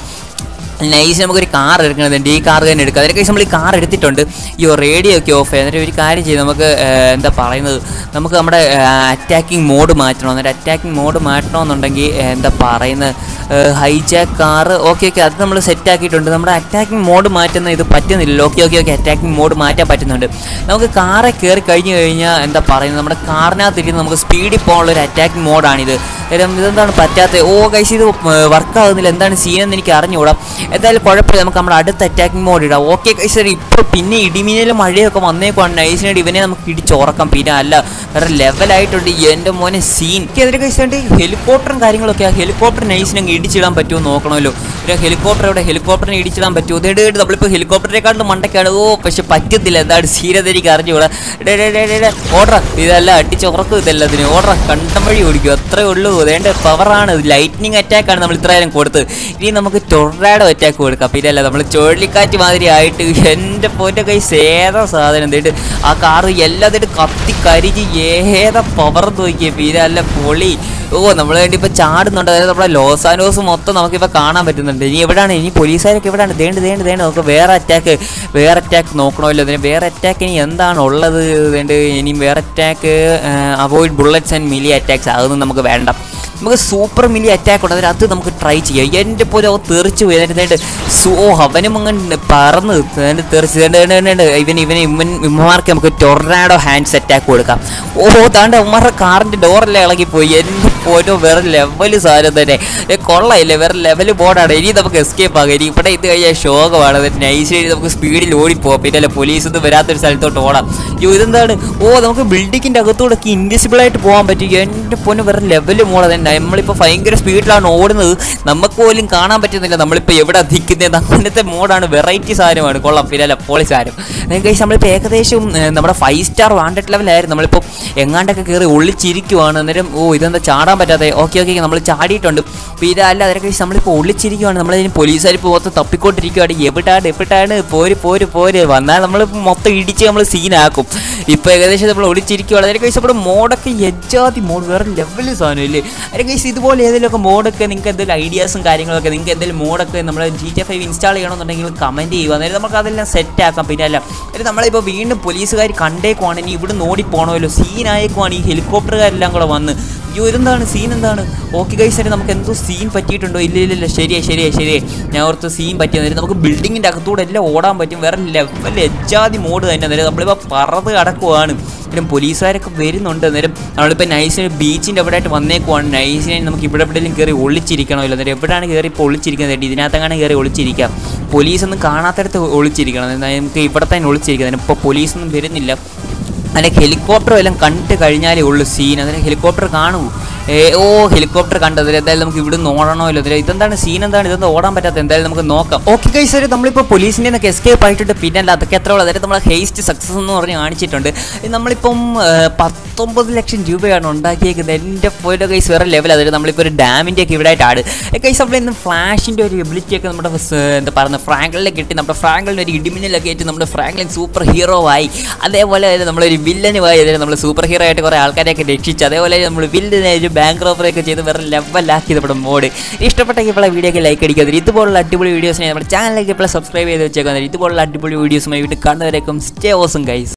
[SPEAKER 1] നൈസ് നമുക്കൊരു കാർ എടുക്കണതുണ്ട് ഈ കാർ തന്നെ എടുക്കുക അതിനൊക്കെ നമ്മൾ ഈ കാർ എടുത്തിട്ടുണ്ട് ഈ റേഡിയോ ഒക്കെ ഓഫ് ചെയ്യാം എന്നിട്ട് ഒരു കാര്യം ചെയ്ത് നമുക്ക് ഏർ, എന്താ പറയുന്നത് നമുക്ക് നമ്മുടെ അറ്റാക്കിംഗ് മോഡ് മാറ്റണം എന്നിട്ട് അറ്റാക്കിംഗ് മോഡ് മാറ്റണമെന്നുണ്ടെങ്കിൽ ഏർ, എന്താ പറയുന്നത് ഹൈജാക്ക് കാർ ഓക്കെ ഓക്കെ അത് നമ്മൾ സെറ്റ് ആക്കിയിട്ടുണ്ട് നമ്മുടെ അറ്റാക്കിംഗ് മോഡ് മാറ്റുന്ന ഇത് പറ്റുന്നില്ല okay okay okay attacking mode മാറ്റാൻ പറ്റുന്നുണ്ട് നമുക്ക് കാറെ കയറി കഴിഞ്ഞ് കഴിഞ്ഞാൽ എന്താ പറയുന്നത് നമ്മുടെ കാറിനകത്തിരിക്കുന്ന നമുക്ക് സ്പീഡിൽ പോകാനുള്ള ഒരു അറ്റാക്കിംഗ് മോഡാണിത് കാര്യം ഇതെന്താണ് പറ്റാത്തത് ഓ കൈസ് ഇത് വർക്ക് ആകുന്നില്ല എന്താണ് സീൻ എന്ന് എനിക്ക് അറിഞ്ഞുകൂടാ എന്തായാലും കുഴപ്പമില്ല നമുക്ക് നമ്മുടെ അടുത്ത അറ്റാക്കിംഗ് മോഡ് ഇടാം ഓക്കെ കൈസ് ഇപ്പോൾ പിന്നെ ഇടിമിന്നലും മഴയൊക്കെ വന്നേക്കുവാണ് നൈസിനായിട്ട് ഇവനെ നമുക്ക് ഇടിച്ചുറക്കാം പിന്നെ അല്ല വേറെ ലെവലായിട്ടുണ്ട് എൻ്റെ മോനെ സീൻ എതിരെ കഴിച്ചിട്ട് ഹെലികോപ്റ്ററും കാര്യങ്ങളൊക്കെ ആ ഹെലികോപ്റ്റർ നൈസിനെ അങ്ങ് ഇടിച്ചിടാൻ പറ്റുമോ നോക്കണമല്ലോ ഒരു ഹെലികോപ്റ്റർ ഇവിടെ ഹെലികോപ്റ്ററിനെ ഇടിച്ചിടാൻ പറ്റുമോ ഇതേ ഇടേ നമ്മളിപ്പോൾ ഹെലികോപ്റ്ററിനെക്കാളും മണ്ടക്കാണ് ഓ പക്ഷെ പറ്റത്തില്ല എന്താണ് സീരത എനിക്ക് അറിഞ്ഞുകൂടാ ഡേ ഡേ ഡേ ഡേ ഓർഡർ ഇതല്ല അടിച്ചുറക്കും ഇതല്ലതിന് ഓർഡർ കണ്ടം വഴി ഓടിക്കും അത്രേ ഉള്ളൂ അതേണ്ട പവറാണ് ലൈറ്റ്നിങ് അറ്റാക്കാണ് നമ്മൾ ഇത്രയും കൊടുത്തത് ഇനി നമുക്ക് ടൊറാഡോ അറ്റാക്ക് കൊടുക്കാം പിന്നെ അല്ല നമ്മൾ ചുഴലിക്കാറ്റ് മാതിരി ആയിട്ട് എൻ്റെ പോൻ്റെ കൈ ഏതാ സാധനം എന്തിട്ട് ആ കാറ് എല്ലാത്തിട്ട് കത്തി കരിഞ്ഞ് ഏതാ പവർ നോക്കിയേ പിന്നെ അല്ല പൊളി ഓ നമ്മൾ വേണ്ടി ഇപ്പോൾ ചാടുന്നുണ്ട് അതായത് നമ്മുടെ ലോസാനോസ് മൊത്തം നമുക്കിപ്പോൾ കാണാൻ പറ്റുന്നുണ്ട് ഇനി എവിടെയാണ് ഇനി പോലീസുകാരൊക്കെ എവിടെയാണ് ദേണ്ട് ദേണ്ട് ദേണ്ട് നമുക്ക് വേറെ അറ്റാക്ക് വേറെ അറ്റാക്ക് നോക്കണമല്ലോ അതിന് വേറെ അറ്റാക്ക് ഇനി എന്താണ് ഉള്ളത് ദേണ്ട് ഇനിയും വേറെ attack avoid bullets and melee attacks അതൊന്നും നമുക്ക് വേണ്ട നമുക്ക് സൂപ്പർ മിലി അറ്റാക്ക് ഉണ്ട് അതിന് അത് നമുക്ക് ട്രൈ ചെയ്യാം എൻ്റെ പോലെ അവ തെറിച്ച് പോയി എന്നിട്ട് സോ അവനും അങ്ങനെ പറന്ന് എന്നിട്ട് തെറിച്ച് ദേ, ദേ, ദേ, ദേ, ഇവൻ ഇവന് ഇവൻ ഇമ്മമാർക്ക് നമുക്ക് ടൊർണാഡോ ഹാൻഡ്സ് അറ്റാക്ക് കൊടുക്കാം ഓ താണ്ട് ഉമ്മാരുടെ കാറിൻ്റെ ഡോറെല്ലാം ഇളകിപ്പോയി എൻ്റെ പോലോ വേറെ ലെവൽ സാധനം തന്നെ ഏ, കൊള്ളയില്ലേ വേറെ ലെവൽ ബോർഡാണ് ഇനി നമുക്ക് എസ്കേപ്പ് ആകാം ഇനി ഇവിടെ ഇത് കഴിഞ്ഞാൽ ശോകമാണ് എന്നിട്ട് നൈസ് നമുക്ക് സ്പീഡിൽ ഓടിപ്പോവാം പിന്നെ അല്ല പോലീസ് ഒന്നും വരാത്തൊരു സ്ഥലത്തോട്ട് ഓടാം അയ്യോ ഇതെന്താണ് ഓ നമുക്ക് ബിൽഡിങ്ങിൻ്റെ അകത്തൂടെ ഇൻവിസിബിൾ ആയിട്ട് പോകാൻ പറ്റും എൻ്റെ പൊന്ന് വേറെ ലെവൽ മോളെ തന്നെ നമ്മളിപ്പോൾ ഭയങ്കര സ്പീഡിലാണ് ഓടുന്നത് നമുക്ക് പോലും കാണാൻ പറ്റുന്നില്ല നമ്മളിപ്പോൾ എവിടെ നിൽക്കുന്നത് അങ്ങനത്തെ മോഡാണ് വെറൈറ്റി സാധനമാണ് കൊള്ളാം പിന്നെ അല്ല പോളി സാധനം കഴിച്ച് നമ്മളിപ്പോൾ ഏകദേശം ഏ, നമ്മുടെ ഫൈവ് സ്റ്റാർ വാണ്ടഡ് ലെവലായിരുന്നു നമ്മളിപ്പോൾ എങ്ങാണ്ടൊക്കെ കയറി ഒളിച്ചിരിക്കുവാണ് അന്നേരം ഓ ഇതെന്താ ചാടാൻ പറ്റാതെ ഓക്കെ ഓക്കെ നമ്മൾ ചാടിയിട്ടുണ്ട് പിന്നെ അല്ല അതിനെ കഴിച്ച് നമ്മളിപ്പോൾ ഒളിച്ചിരിക്കുവാണ് നമ്മളതിന് പോലീസുകാർ ഇപ്പോൾ മൊത്തം തപ്പിക്കൊണ്ടിരിക്കുവാണ് എവിടാണ് എവിടാണ് പോര് പോര് പോര് വന്നാൽ നമ്മൾ മൊത്തം ഇടിച്ച് നമ്മൾ സീനാക്കും ഇപ്പോൾ ഏകദേശം നമ്മൾ ഒളിച്ചിരിക്കുവാണ് അതിനെ കഴിച്ച് നമ്മുടെ മോഡൊക്കെ എജാതി മോഡ് വേറെ ലെവൽ സാധനം ഇല്ലേ അതിനെ കഴിച്ച് ഇതുപോലെ ഏതെങ്കിലുമൊക്കെ മോഡൊക്കെ നിങ്ങൾക്ക് എന്തെങ്കിലും ഐഡിയാസും കാര്യങ്ങളൊക്കെ നിങ്ങൾക്ക് എന്തെങ്കിലും മോഡൊക്കെ നമ്മൾ ജി ടി ഫൈവ് ഇൻസ്റ്റാൾ ചെയ്യണമെന്നുണ്ടെങ്കിൽ കമൻറ്റ് ചെയ്യുക അന്നേരം നമുക്ക് അതെല്ലാം സെറ്റ് ആക്കാം പിന്നെ അല്ല ഒരു നമ്മളിപ്പോൾ വീണ്ടും പോലീസുകാർ കണ്ടേക്കുവാണ് ഇനി ഇവിടെ ഓടി പോകണമല്ലോ സീനായേക്കുവാണ് ഈ ഹെലികോപ്റ്ററുകാരെല്ലാം കൂടെ വന്ന് അയ്യോ ഇതെന്താണ് സീൻ എന്താണ് ഓക്കെ ഗൈസ് നമുക്ക് എന്തോ സീൻ പറ്റിയിട്ടുണ്ടോ ഇല്ല ഇല്ല ഇല്ല ശരിയാ ശരിയാ ശരിയാ ഞാൻ ഓർത്ത് സീൻ പറ്റിയത് നമുക്ക് ബിൽഡിങ്ങിൻ്റെ അകത്തൂടെ എല്ലാം ഓടാൻ പറ്റും വേറെ ലെവൽ എജാതി മോഡ് തന്നെ അന്നേരം നമ്മളിപ്പോൾ പറത് കിടക്കുവാണ് പിന്നെ പോലീസുകാരൊക്കെ വരുന്നുണ്ട് അന്നേരം നമ്മളിപ്പോൾ നൈസിന് ബീച്ചിൻ്റെ അവിടെ ആയിട്ട് വന്നേക്കുവാണ് നൈസിനെ നമുക്ക് ഇവിടെ എവിടെയെങ്കിലും കയറി ഒളിച്ചിരിക്കണമല്ലോ അന്നേരം എവിടെയാണ് കയറി ഇപ്പോൾ ഒളിച്ചിരിക്കുന്നത് ഇതിനകത്തെങ്ങാണ് കയറി ഒളിച്ചിരിക്കാം പോലീസൊന്നും കാണാത്തടത്ത് ഒളിച്ചിരിക്കണം എന്നാൽ നമുക്ക് ഇവിടെ തന്നെ ഒളിച്ചിരിക്കുന്നത് ഇപ്പോൾ പോലീസൊന്നും വരുന്നില്ല അതിൻ്റെ ഹെലികോപ്റ്റർ എല്ലാം കണ്ടു കഴിഞ്ഞാലേ ഉള്ളൂ സീൻ അതിന് ഹെലികോപ്റ്റർ കാണൂ ഏ ഓ ഹെലികോപ്റ്റർ കണ്ടത് എന്തായാലും നമുക്ക് ഇവിടുന്ന് ഓടണമല്ലോ അതിൽ ഇതെന്താണ് സീൻ എന്താണ് ഇതൊന്നും ഓടാൻ പറ്റാത്ത എന്തായാലും നമുക്ക് നോക്കാം ഓക്കെ കൈ സാർ നമ്മളിപ്പോൾ പോലീസിൻ്റെ നിന്നൊക്കെ എസ്കേപ്പ് ആയിട്ടുണ്ട് പിന്നെ അല്ല അതൊക്കെ എത്ര ഉള്ളത് അതായത് നമ്മൾ ഹേസ്റ്റ് സക്സസ് എന്ന് പറഞ്ഞ് കാണിച്ചിട്ടുണ്ട് ഇത് നമ്മളിപ്പം ഏ, പത്തൊമ്പത് ലക്ഷം രൂപയാണ് ഉണ്ടാക്കിയേക്കുന്നത് എൻ്റെ പോയിട്ട് കൈസ് വേറെ ലെവൽ അതായത് നമ്മളിപ്പോൾ ഒരു ഡാമിൻ്റെ ഒക്കെ ഇവിടെ ആയിട്ടാണ് കൈസ് നമ്മൾ ഇന്ന് ഫ്ലാഷിൻ്റെ ഒരു എബിലിറ്റി ഒക്കെ നമ്മുടെ സ് എന്താ പറയുന്നത് ഫ്രാങ്കിളിനെ കിട്ടി നമ്മുടെ ഫ്രാങ്കിളിന് ഒരു ഇടിമിന്നലൊക്കെ ആയിട്ട് നമ്മുടെ ഫ്രാങ്ക്ലിൻ സൂപ്പർ ഹീറോ ആയി അതേപോലെ നമ്മളൊരു വില്ലനുമായി അതായത് നമ്മൾ സൂപ്പർ ഹീറോ ആയിട്ട് കുറേ ആൾക്കാരെയൊക്കെ രക്ഷിച്ചു അതേപോലെ നമ്മൾ വില്ലനെ ഒരു ബാങ്ക് റോബറി ഒക്കെ ചെയ്ത് വേറെ ലെവലാക്കി നമ്മുടെ മോഡ് ഇഷ്ടപ്പെട്ടെങ്കിൽ ഇപ്പോൾ വീഡിയോക്ക് ലൈക്ക് അടിക്കാതെ ഇതുപോലുള്ള അടിപൊളി വീഡിയോസിനെ നമ്മുടെ ചാനലിലേക്ക് ഇപ്പോൾ സബ്സ്ക്രൈബ് ചെയ്ത് വെച്ചേക്കാൻ ഇതുപോലുള്ള അടിപൊളി വീഡിയോസുമായി വീട്ടിൽ കാണുന്നവരേക്കും സ്റ്റേ ഓസം ഗൈസ്